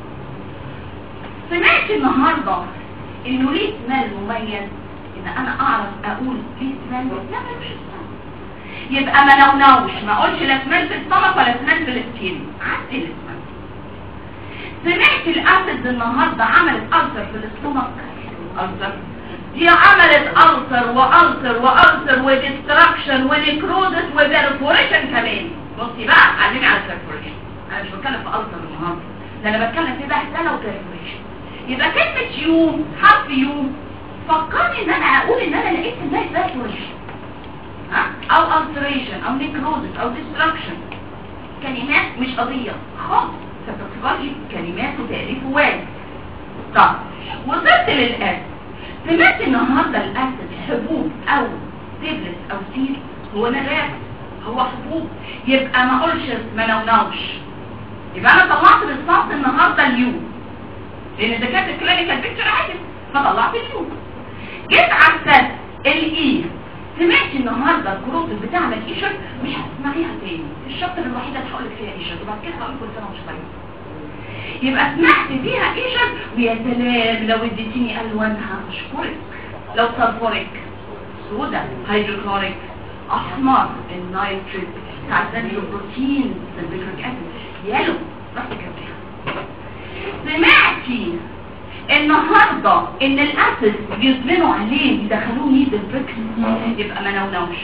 سمعت النهارده انه ليه سمال مميز ان انا اعرف اقول ليه سمال لا مش يبقى ما نونوش ما اقولش لا سمال في السمك ولا سمال في السكين عدي السمال سمعت الاسد النهارده عملت ألسر في الاستومك ألسر دي عملت ألسر وألسر وألسر وديستراكشن ونكروزس وبرفوريشن كمان بصي بقى علمي على البرفوريشن انا مش بتكلم في ألسر النهارده ده انا بتكلم في بهدله وبرفوريشن يبقى كلمة يو حرف يو فكرني ان انا اقول ان انا لقيت الناس برفوريشن ها او alteration او necrosis او destruction كلمات مش قضية خالص فتتصبري كلمات وتأليف وارد طب وصلت للأسد سمعت النهاردة الأسد حبوب أو تبلس أو سيل هو نبات هو حبوب يبقى ما اقولش ما نونوش يبقى انا طلعت بالصوت النهاردة اليو لان اذا كانت الكلينيكال بيكتشر عادي فطلعت اليو جيت على السد الاي سمعت النهارده الجروب بتاعنا الايشر مش هتسمعيها تاني الشابتر الوحيده اللي هقول لك فيها ايشر وبعد كده هقول كل سنه وانت طيب يبقى سمعت فيها ايشر ويا سلام لو اديتيني الوانها اشكرك لو سلفوريك سودا هيدروكلوريك احمر النيتريت بتاع البروتين البيكريك اسيد يالو رحت كاتبها سمعتي النهاردة ان الاسد بيزمنوا عليه يدخلوه نيد البريكس يبقى ما نونوش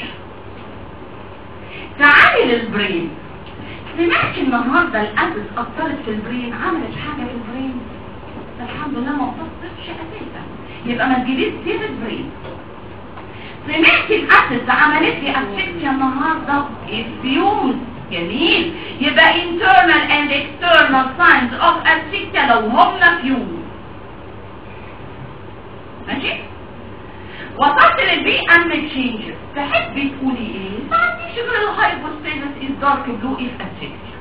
تعالي للبرين سمعت النهاردة الاسد اثرت في البرين عملت حاجة في البرين الحمد لله ما وصلتش اساسا يبقى ما تجيبيش سير البرين سمعت الاسد عملت لي اسفكتيا النهاردة الفيوز جميل يبقى internal and external signs of asphyxia لو هم فيوز ماشي وصلت للبي ان تشينجز تحبي تقولي ايه ما عنديش غير الهايبوستيزس از دارك بلو اف اسفكسيا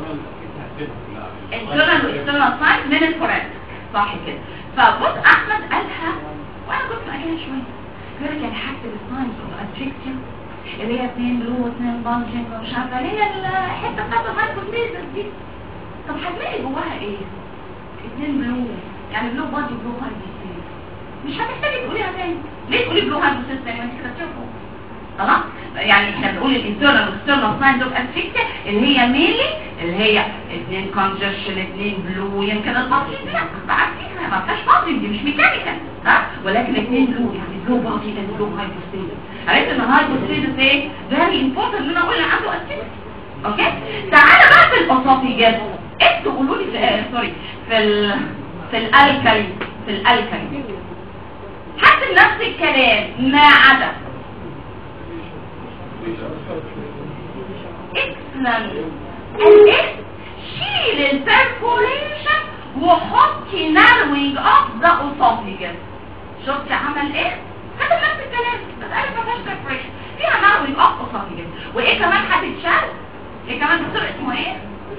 internal واكسترنال ساينز من الفورنسيك صح كده فبص احمد قالها وانا كنت مقالها شويه يقول لك يعني حتى الساينز اوف اسفكسيا اللي هي اثنين بلو واثنين بانجنج ومش عارفه اللي هي الحته بتاعت الهايبوستيزس دي طب هتلاقي جواها ايه؟ اثنين بلو يعني بلو بادي بلو هايبوستيزس مش هتحتاجي تقوليها تاني ليه تقولي بلو هايبوستيزس تاني ما انت كده بتشوفه خلاص يعني احنا بنقول الانترنال والاكسترنال ساينز اوف اسفكسيا اللي هي ميلي اللي هي اثنين كونجكشن اثنين بلو يمكن الباطين دي لا عارفينها ما فيهاش باطين دي مش ميكانيكال ها ولكن اثنين بلو يعني بلو باطين اند بلو هايبوستيزس عرفت ان هايبوستيزس ايه فيري امبورتنت ان انا اقول عنده اسفكسيا اوكي تعالى بقى في الاسوفيجاس انتوا قولوا لي في آه سوري في ال في الالكالي في الالكالي حسب نفس الكلام ما عدا اكسلنت الاكس شيل البرفوريشن وحطي ناروينج اوف ذا اسوفيجاس شفتي عمل ايه؟ حسب نفس الكلام بس قالت ما فيهاش برفوريشن فيها ناروينج اوف اسوفيجاس وايه كمان هتتشال؟ ايه كمان دكتور اسمه ايه؟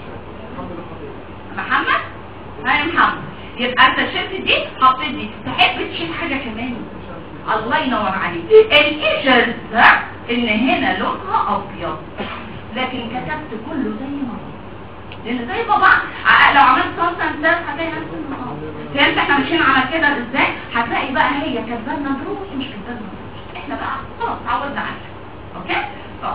محمد؟ هاي محمد يبقى انت شلت دي حطيت دي تحب تشيل حاجة كمان الله ينور عليك الايجرز ده ان هنا لونها ابيض لكن كتبت كله زي ما هو لان زي بابا ع- لو عملت صلصه انت هتلاقي نفس النهار فهمت احنا ماشيين على كده ازاي هتلاقي بقى هي كاتبه برو هي مش كاتبه برو احنا بقى خلاص اتعودنا عليها اوكي طب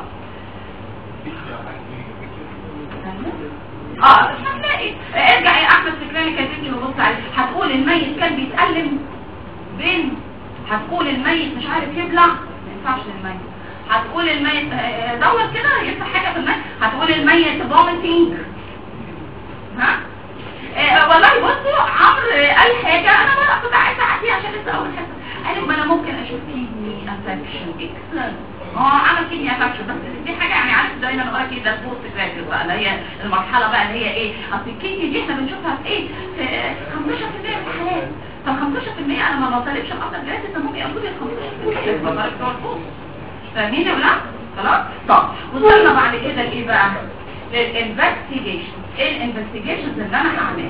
اه مش هتلاقي ارجع يا احمد فكراني كاتبتي وبص عليه هتقول الميت كان بيتألم بين هتقول الميت مش عارف يبلع ما ينفعش للميت هتقول الميت آه، دور كده يفتح حاجه في الميت هتقول الميت فوميتنج ها آه، والله بصوا عمرو قال حاجه انا بقى كنت عايزه اعديها عشان لسه اول حصه قال ما انا ممكن اشوف كيدني انفكشن اكسلنت اه عمل كيدني انفكشن بس دي حاجه يعني عارف دايما بقى كده البوست جراديوت بقى اللي هي المرحله بقى اللي هي ايه اصل الكيدني دي احنا بنشوفها في ايه في 15% من الحالات طب 15% انا ما بطالبش الاندر جراديوت ده ممكن اقول ال 15% بطالب بتوع البوست فاهمين يا ولاد خلاص طب وصلنا بعد كده لايه بقى للانفستيجيشن ايه الانفستيجيشنز اللي انا هعملها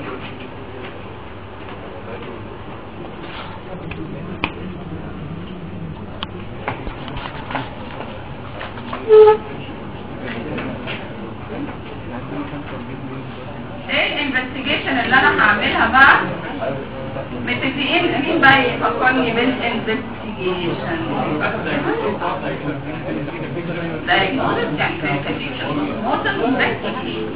ايه الانفستيجيشن اللي انا هعملها بقى متفقين مين بقى يفكرني بالانفستيجيشن diagnosis يعني verification model investigation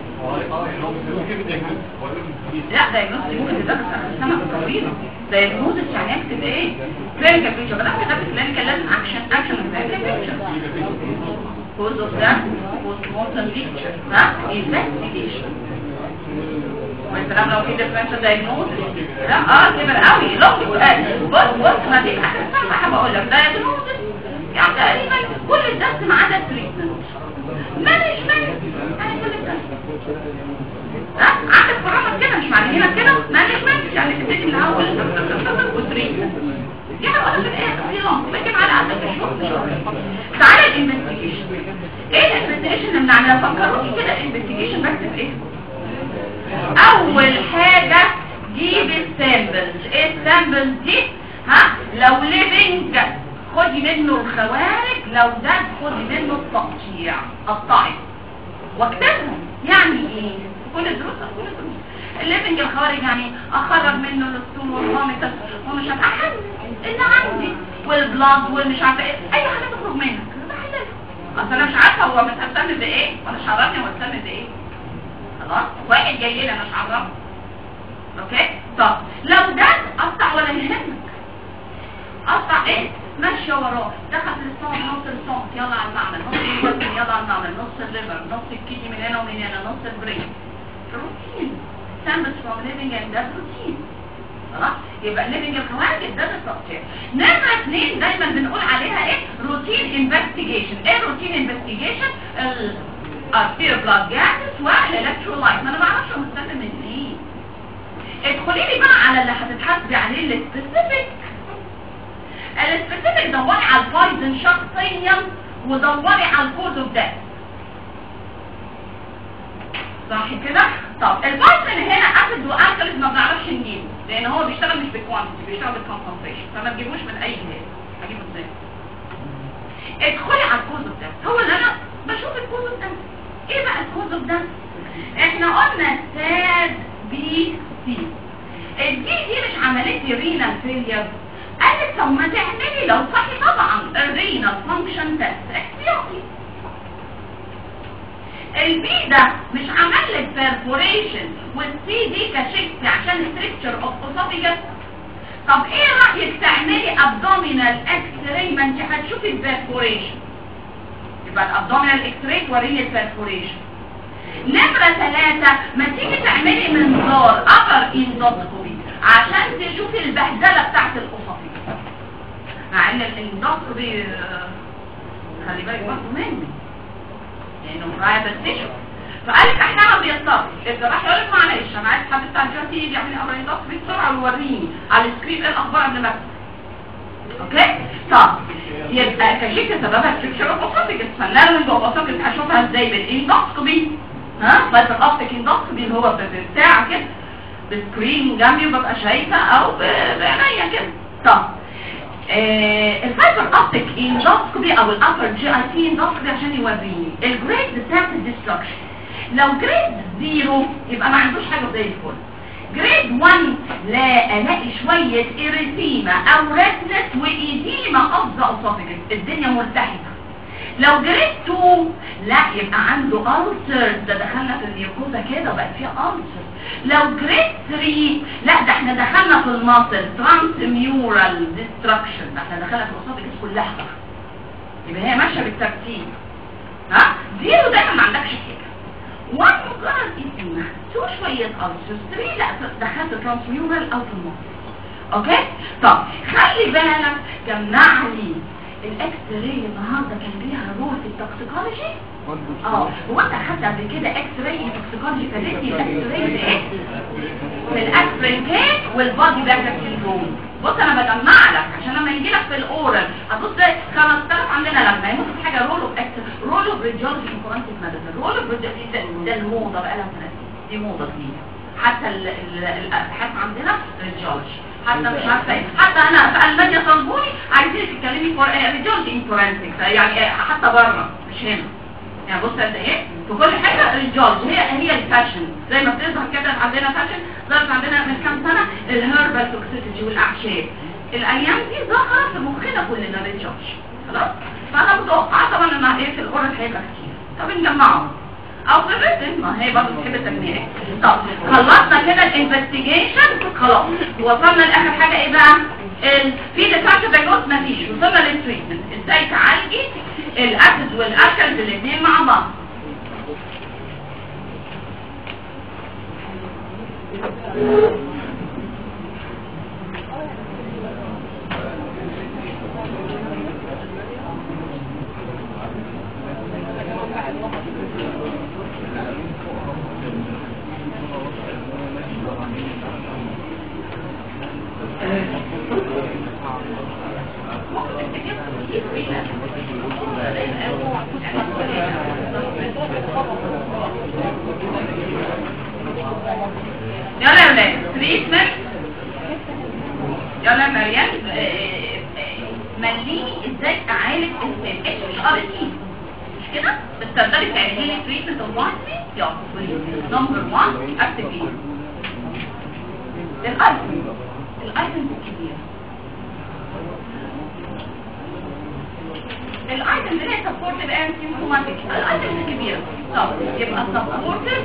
لا diagnosis ممكن تدرس على السنة الطويلة diagnosis يعني اكتب ايه clinical picture بدأت كتبت clinical لازم action action clinical picture cause of that postmortem picture ها investigation والكلام لو في differential diagnosis لا اه كبر قوي لو بص بص ما دي اخر صفحة بقول لك diagnosis يعني تقريبا كل الدرس ما عدا التريتمنت مانجمنت يعني كل الدرس ها عندك برامج كده مش معلمينك كده مانجمنت يعني تبتدي من اول وتريتمنت يعني ولا في الاخر في يوم لكن على قد الشغل تعالى الانفستيجيشن ايه الانفستيجيشن اللي عملها فكروني كده الانفستيجيشن بكتب ايه اول حاجة جيب السامبلز ايه السامبلز دي ها لو ليفنج خدي منه الخوارج لو ده خدي منه التقطيع قطعي واكتبهم يعني ايه كل الدروس كل الدروس الليفنج الخوارج يعني اخرج منه الستون والفاميتس ومش هتحل اللي عندي والبلاد والمش عارفه ايه اي حاجه تخرج منك ده حلال اصل انا مش عارفه هو متهتم بايه ولا مش عرفني هو مهتم بايه خلاص واحد جاي لي انا مش عرفه اوكي طب لو ده قطع ولا يهمك قطع ايه ماشيه وراه دخل في الصوت نص الصوت يلا على المعمل نص الجسم يلا على المعمل نص الليفر نص الكيدني من هنا ومن هنا نص البرين روتين samples from living and death routine خلاص يبقى living الخوارج ده التقطيع نمرة اثنين دايما بنقول عليها ايه روتين انفستيجيشن ايه روتين انفستيجيشن الارتير بلاد جاسس والالكترولايت ما انا ما اعرفش هو مستفيد من ايه ادخلي لي بقى على اللي هتتحاسبي عليه السبيسيفيك السبيسيفيك دوري على البايزن شخصيا ودوري على الكوز اوف ديث صح كده طب البايزن هنا اسيد والكاليز ما بنعرفش نجيبه لان هو بيشتغل مش بالكوانتيتي بيشتغل بالكونسنتريشن فما تجيبوش من اي جهاز هجيبه ازاي ادخلي على الكوز اوف ديث هو اللي انا بشوف الكوز اوف ديث ايه بقى الكوز اوف ديث احنا قلنا ساد بي سي البي دي مش عمليه رينال فيلير قالت طب ما تعملي لو صحي طبعا الرينال فانكشن تيست احتياطي البي ده مش عمل لك بيرفوريشن والسي دي كشكت عشان ستريكتشر اوف اسوفيجس طب ايه رايك تعملي ابدومينال اكس راي ما انت هتشوفي البيرفوريشن يبقى الابدومينال اكس راي توريني البيرفوريشن نمرة ثلاثة ما تيجي تعملي منظار upper endoscopy عشان تشوفي البهدلة بتاعت الأسطي مع ان الاندوسكوبي خلي بالك برضه مني لانه مراية بالتشو فقال لك احنا ما بيضطر الجراح يقول لك معلش انا عايز حد بتاع الجراح يجي يعمل امر اندوسكوبي بسرعه ويوريني على السكرين ايه الاخبار قبل ما اوكي طب يبقى كشيك سببها ستريكشر اوف اسوفيجس فالنرمنج اوف اسوفيجس هشوفها ازاي بالاندوسكوبي ها فايبر اوبتيك اندوسكوبي اللي هو بتاع كده بسكرين جنبي وببقى شايفه او بعينيا كده طب آه الفايبر اوبتيك اندوسكوبي او الابر جي اي تي اندوسكوبي عشان يوريني الجريد بتاعت الديستركشن لو جريد زيرو يبقى ما عندوش حاجه زي الفل جريد 1 لا الاقي شويه اريثيما او ريدنس وايديما اوف ذا اسوفيجس الدنيا ملتحمه لو جريد 2 لا يبقى عنده ألسر ده دخلنا في الميوكوزا كده بقت فيها ألسر لو جريد 3 لا ده احنا دخلنا في المصل ترانس ميورال ديستركشن ده احنا دخلنا في الاسوفيجس كلها بقى يبقى هي ماشيه بالترتيب ها زيرو دايما ما عندكش حاجه 1 مجرد ايديما 2 شويه ألسر 3 لا دخلت ترانس ميورال او في المصل اوكي طب خلي بالك جمع لي الاكس راي النهارده كان ليها رول في التوكسيكولوجي اه هو انت اخدت قبل كده اكس راي توكسيكولوجي فادتني الاكس راي بايه في الاسبرينكيت والبادي باكر سيندروم بص انا بجمع لك عشان لما يجي لك في الاورال هتبص 5000 عندنا لما يموت في حاجه رول اوف اكس رول اوف ريديولوجي ان فورنسيك ميديسن رول اوف ده الموضه بقى لها سنتين دي موضه جديده حتى الابحاث عندنا ريديولوجي حتى مش عارفه ايه حتى انا في المانيا طلبوني عايزين تتكلمي فور ريديولوجي ان فورنسيك يعني حتى بره مش هنا يعني بص قد ايه في كل حاجه الجورج هي هي الفاشن زي ما بتظهر كده عندنا فاشن ظهرت عندنا من كام سنه الهربال توكسيسيتي والاعشاب الايام دي ظهرت في مخنا كلنا الجورج خلاص فانا متوقعه طبعا ان ايه في الاورال هيبقى كتير طب نجمعهم او في الريتن ما هي برضه بتحب التجميع طب خلصنا كده الانفستيجيشن خلاص وصلنا لاخر حاجه ايه بقى ال... في ديفرنشال دايجنوز مفيش وصلنا للتريتمنت ازاي تعالجي الاسيد والالكالز الاثنين مع بعض يلا يا ولاد تريتمنت يلا يا مريم آه، آه، مليني ازاي اعالج الاتش اتش ار تي مش كده بس تقدري تعملي لي تريتمنت اوف وايتنج يلا نمبر 1 اكتيفيت الايتم الايتم الكبيره الايتم اللي هي سبورتيف اند سيمتوماتيك الايتم الكبيره طب يبقى سبورتيف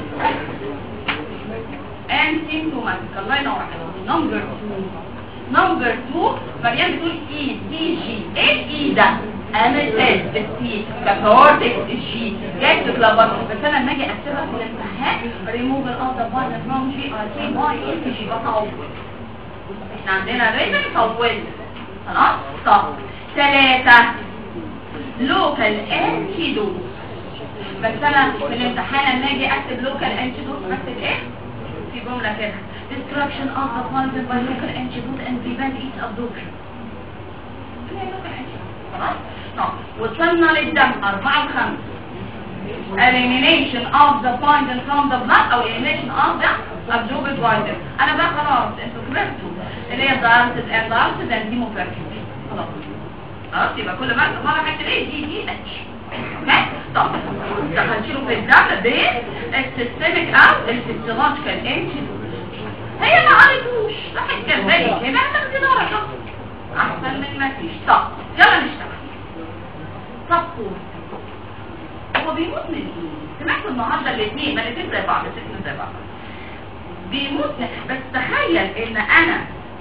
and symptomatic الله ينور عليك نمبر 2 نمبر 2 مريم بتقول اي تي جي ايه الاي ده انا الاس بالسي كاورتك الجي جاي تتلخبط بس انا لما اجي اكتبها في الامتحان ريموفال اوف ذا باين فروم جي ار تي باي اي تي جي بطول احنا عندنا ريتم طول خلاص طب ثلاثة لوكال انتيدوت بس انا في الامتحان لما اجي اكتب لوكال انتيدوت بكتب ايه في جملة كده destruction of the poison by local antidote and prevent its absorption اللي هي local antidote خلاص طب وصلنا للدم أربعة وخمسة elimination of the poison from the blood أو elimination of the absorbed poison أنا بقى خلاص انتوا كبرتوا اللي هي dialysis and dialysis and hemoperics خلاص خلاص يبقى كل مرة مرة حتى ليه دي دي اتش اوكي طب هنشيله في الدم دي السيستميك او الفيسيولوجيكال انتيدوت هي ما قريتوش راحت كذلك هنا هتاخدي درجة احسن من ما فيش طب يلا نشتغل طب هو بيموت من ايه؟ سمعت النهارده الاثنين ما الاثنين زي بعض الاثنين زي بعض بيموت بس تخيل ان انا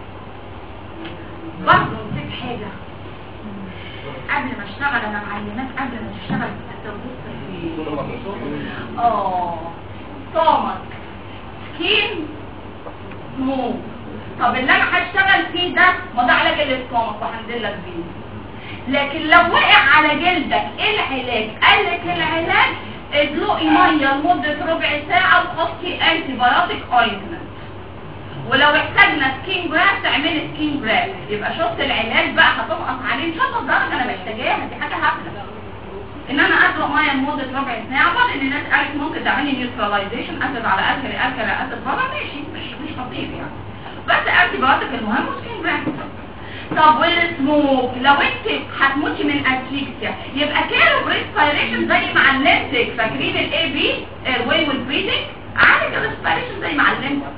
برضه نسيت حاجه قبل ما اشتغل انا معلمات قبل ما تشتغل تبص في اه صامت سكين سموك طب اللي انا هشتغل فيه ده ما ده علاج الاستومك وهنزلك بيه لكن لو وقع على جلدك ايه العلاج قال لك العلاج ادلقي ميه لمده ربع ساعه وحطي انتي بايوتيك اوينتمنت ولو احتاجنا سكين جراف تعملي سكين جراف يبقى شفت العلاج بقى هتنقص عليه ان شاء الله درجه انا محتاجاها دي حاجه هبله ان انا ادلق ميه لمده ربع ساعه بعض ان الناس قالت ممكن تعملي نيوتراليزيشن اسيد على الكلي الكلي اسيد بره ماشي مش مش خطير يعني بس انتي بايوتيك المهم سكين جراف طب والسموك لو انت هتموتي من اسفيكسيا يبقى كيرو بريسبيريشن زي ما علمتك فاكرين الاي بي ايرواي والبريدنج عالج الريسبيريشن زي ما علمتك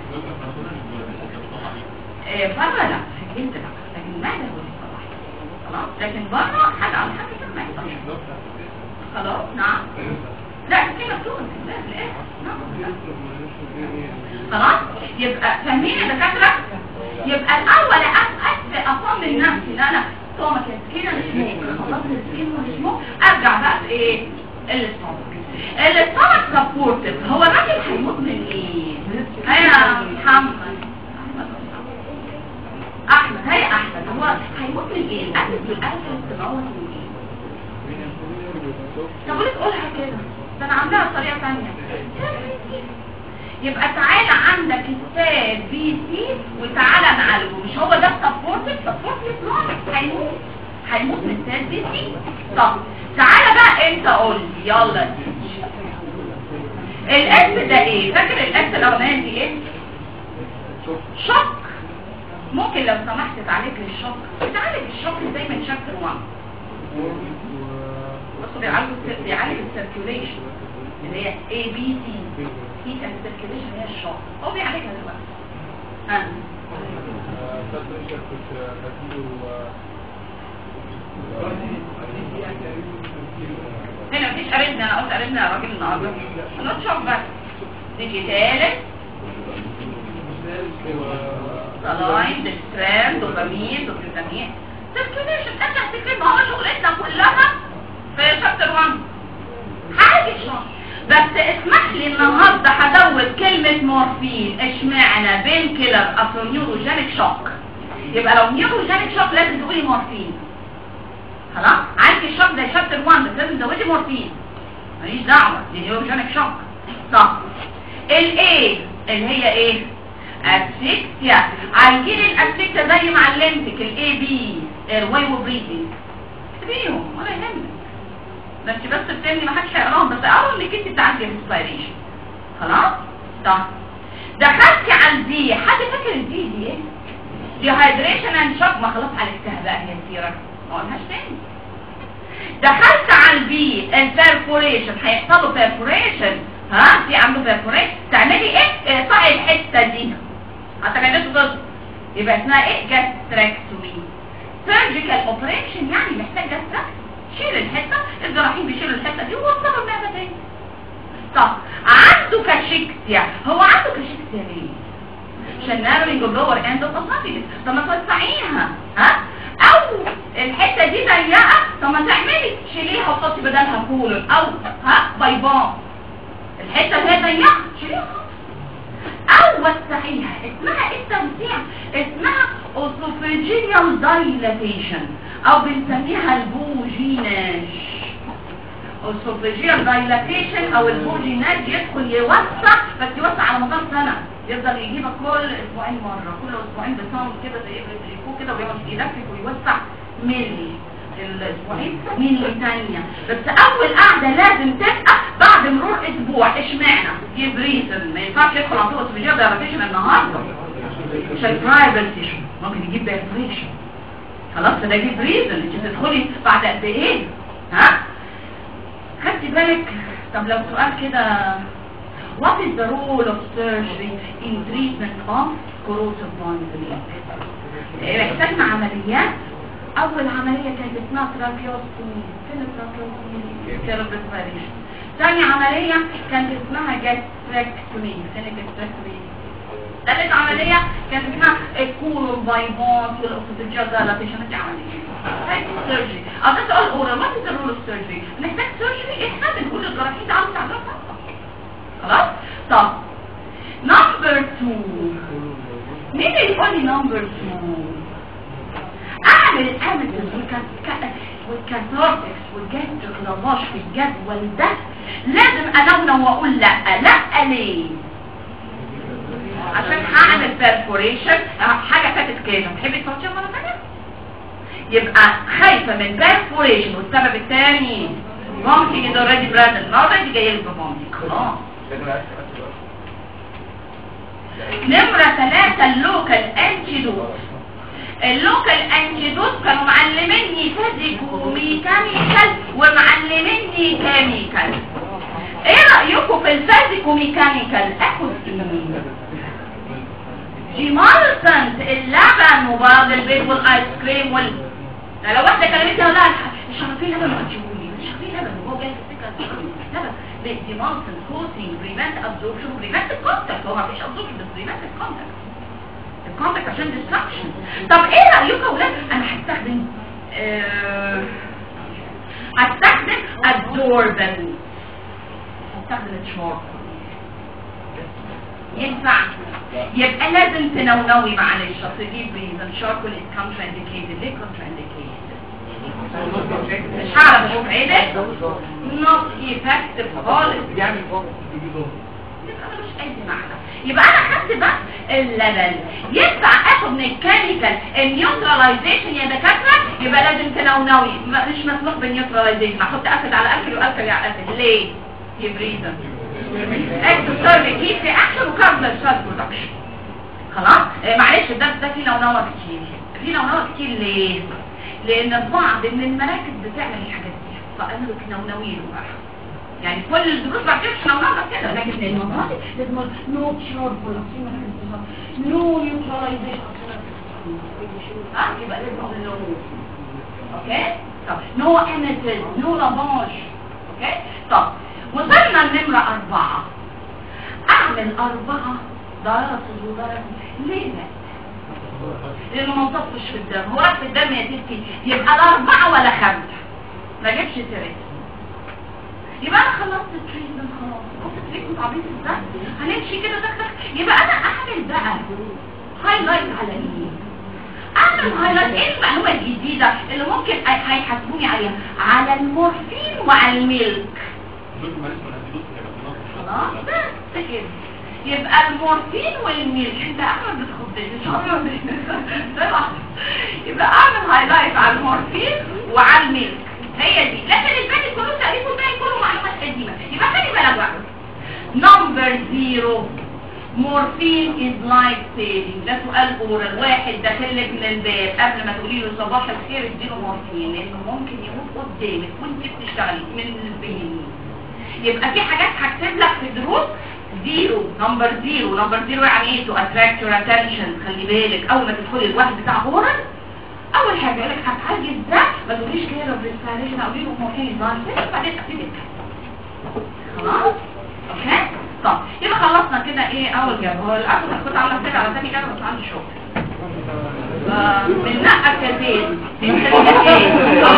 آه، بره لا انت لا لكن المعده هو اللي يصلح خلاص لكن بره حاجه على حاجه ما يصلحش خلاص نعم لا في مكتوب لا في الاخر نعم خلاص يبقى فاهمين يا دكاتره يبقى الاول اسف اطمن نفسي ان انا طومك السكين السموك خلاص السكين والسموك ارجع بقى في ايه الاستومك الاستومك سبورتيف هو الراجل هيموت من ايه هيا محمد احمد هيا احمد هو هيموت من ايه الاسد والاسد تموت من ايه طب ليه تقولها كده ده انا عندها طريقه ثانيه يبقى تعالى عندك الساد بي سي وتعالى نعالجه مش هو ده السبورتيف سبورتيف نون هيموت هيموت من الساد بي سي طب تعالى بقى انت قول لي يلا الاس ده ايه فاكر الاس الاولانيه دي ايه شك ممكن لو سمحت تعالج لي الشك تعالج الشك ازاي من شابتر 1 بصوا بيعالجوا السير- بيعالج السيركيوليشن اللي هي اي بي سي هيت اند سيركيوليشن هي الشوك هو بيعالجها دلوقتي ها هنا مفيش قريبنا انا قلت قريبنا يا راجل النهارده انا قلت شوك بس ديجيتالس سلاين ديسترام دوبامين دوبامين سيركيوليشن انا هفتكر ما هو شغلتنا كلها في شابتر 1 حاجه شوك بس اسمح لي النهارده هزود كلمه مورفين اشمعنى بين كيلر اصل نيوروجينيك شوك يبقى لو نيوروجينيك شوك لازم تقولي مورفين خلاص عندي الشوك ده شابتر 1 بس لازم تزودي مورفين ماليش دعوه دي نيوروجينيك شوك صح الايه اللي هي ايه اسفكسيا عايزين الاسفكسيا زي ما علمتك الاي بي ايرواي وبريدنج اكتبيهم ولا يهمك ده انت بس بتمني ما حدش هيقراهم بس اقرا انك انت بتعدي الانسبيريشن خلاص طب دخلتي على الدي حد فاكر الدي دي ايه دي هايدريشن اند شوك ما خلاص عرفتها بقى هي سيره ما قلناش تاني دخلت على البي البرفوريشن هيحصل له برفوريشن ها في عنده برفوريشن تعملي ايه اقطعي الحته دي هتعملي ضد يبقى اسمها ايه جاستريكتومي سيرجيكال اوبريشن يعني محتاج جاستريكتومي شيل الحته الجراحين بيشيلوا الحته دي ووصلوا المعده تاني طب عنده كاشيكسيا هو عنده كاشيكسيا ليه عشان نارولينج اللور اند اوف اسوفيجس طب ما توسعيها ها او الحته دي ضيقه طب ما تعملي تشيليها وتحطي بدلها كولون او ها بايبان الحته اللي هي ضيقه شيليها او وسعيها اسمها ايه التوسيع اسمها اوسوفيجيال دايلاتيشن او بنسميها البوجيناج اوسوفيجيال دايلاتيشن او البوجيناج يدخل يوسع بس يوسع على مدار سنه يفضل يجيبك كل اسبوعين مره كل اسبوعين بصوت كده زي التليفون كده ويقعد يلفك ويوسع ملي الاسبوعين ملي ثانيه بس اول قعده لازم تبقى بعد مرور اسبوع اشمعنى جيب ريزن ما ينفعش يدخل على طول اوسوفيجيال دايلاتيشن النهارده عشان برايفل تيشو ممكن يجيب بيرفريشن خلاص ده يجيب ريزن انت تدخلي بعد قد ايه ها خدتي بالك طب لو سؤال كده What is the role of surgery in treatment of corrosive bone احتاجنا عمليات اول عملية كانت اسمها تراكيوستومي فين التراكيوستومي كيربريسبيريشن ثاني عملية كانت اسمها جاستريكتومي فين الجاستريكتومي ثالث عملية كانت اسمها الكولون بايبون والاوكسيجين دايلاتيشن دي عملية هاي السيرجري اه ده سؤال اورال وات از الرول اوف سيرجري نحتاج سيرجري احنا بنقول للجراحين تعالوا تعملوا خلاص طب نمبر 2 مين اللي يقول لي نمبر 2 اعمل امتس والكاتورتكس والجاستريك لافاش في الجدول ده لازم انونو واقول لا لا ليه عشان هعمل بيرفوريشن حاجه فاتت كده تحبي تفوتيها مره ثانيه يبقى خايفه من بيرفوريشن والسبب الثاني ممكن ده اوريدي برادن اوريدي جاي لك بمامتك خلاص نمرة ثلاثة اللوكال انتيدوت اللوكال انتيدوت كانوا معلميني فيزيكو ميكانيكال ومعلميني كيميكال ايه رأيكم في الفيزيكو ميكانيكال اخد ايه جيمالسنت اللبن وبعض البيض والايس كريم وال ده لو واحده كلمتني اقول لها اشربي لبن وتجيبولي اشربي لبن وهو جاي في السكه لبن ديمالسنت كوتنج بريفنت ابزوربشن بريفنت كونتاكت هو مفيش ابزوربشن بس بريفنت كونتاكت الكونتاكت عشان ديستراكشن طب ايه رايكم يا ولاد انا هستخدم آه، هستخدم ادوربن هستخدم الشورت ينفع يبقى لازم تنونوي معلش اصل دي ريزن شاركول از كونترا انديكيتد ليه كونترا انديكيتد مش هعرف اشوف عينك نوت افكتيف خالص بيعمل فوق بيجيبه يبقى ملوش اي معنى يبقى انا خدت بس اللبن ينفع اخد من الكيميكال النيوتراليزيشن يا دكاتره يبقى لازم تنونوي ما- مش مسموح بالنيوتراليزيشن احط اسيد على اكل واكل على اسيد ليه يبريزن اكتوسيرفيك هيت رياكشن وكاربون سيل برودكشن خلاص آه، معلش الدرس ده فيه نونوه كتير فيه نونوه كتير ليه لان بعض من المراكز بتعمل الحاجات دي فقالوا نونوينه بقى يعني كل الدروس بعد كده مش نونوها كده لكن المناطق لازم نو تشارب ولا نو نيوتراليزيشن ها يبقى لازم نو اوكي طب نو اميتد نو لافاج اوكي طب وصلنا لنمرة أربعة أعمل أربعة ضرر وضرر ليه لا؟ لأنه ما انطفش في الدم هو راح في الدم يا ستي يبقى لا أربعة ولا خمسة ما جابش سيرتي يبقى أنا خلصت التريتمنت خلاص بص التريتمنت عبيط ازاي هنمشي كده تك تك يبقى أنا أعمل بقى هايلايت على إيه؟ اعمل هايلايت ايه المعلومه الجديده اللي ممكن هي- هيحاسبوني عليها على المورفين وعلى الميلك خلاص بس كده يبقى المورفين والميلك انت احمد بتخضني مش عارفه طلع يبقى اعمل هايلايت على المورفين وعلى الميلك هي دي لكن الباقي كله تقريبا الباقي كله معلومات قديمه يبقى خلي بالك بقى نمبر زيرو مورفين از لايف سيفنج ده سؤال اورال واحد داخل لك من الباب قبل ما تقولي له صباح الخير اديله مورفين لانه ممكن يموت قدامك وانت بتشتغلي من البين يبقى في حاجات هكتب لك في دروس زيرو نمبر زيرو نمبر زيرو يعني ايه تو اتراكت يور اتنشن خلي بالك اول ما تدخلي الواحد بتاع اورال اول حاجه يقول لك هتعالج ازاي ما تقوليش كده بريسبيريشن او له مورفين از لايف سيفنج بعدين ابتدي خلاص اوكي طب يبقى خلصنا كده ايه اول جاب هو الاول كنت عامله كده على ثاني جاب بس عندي شغل من نقى كتير من كتير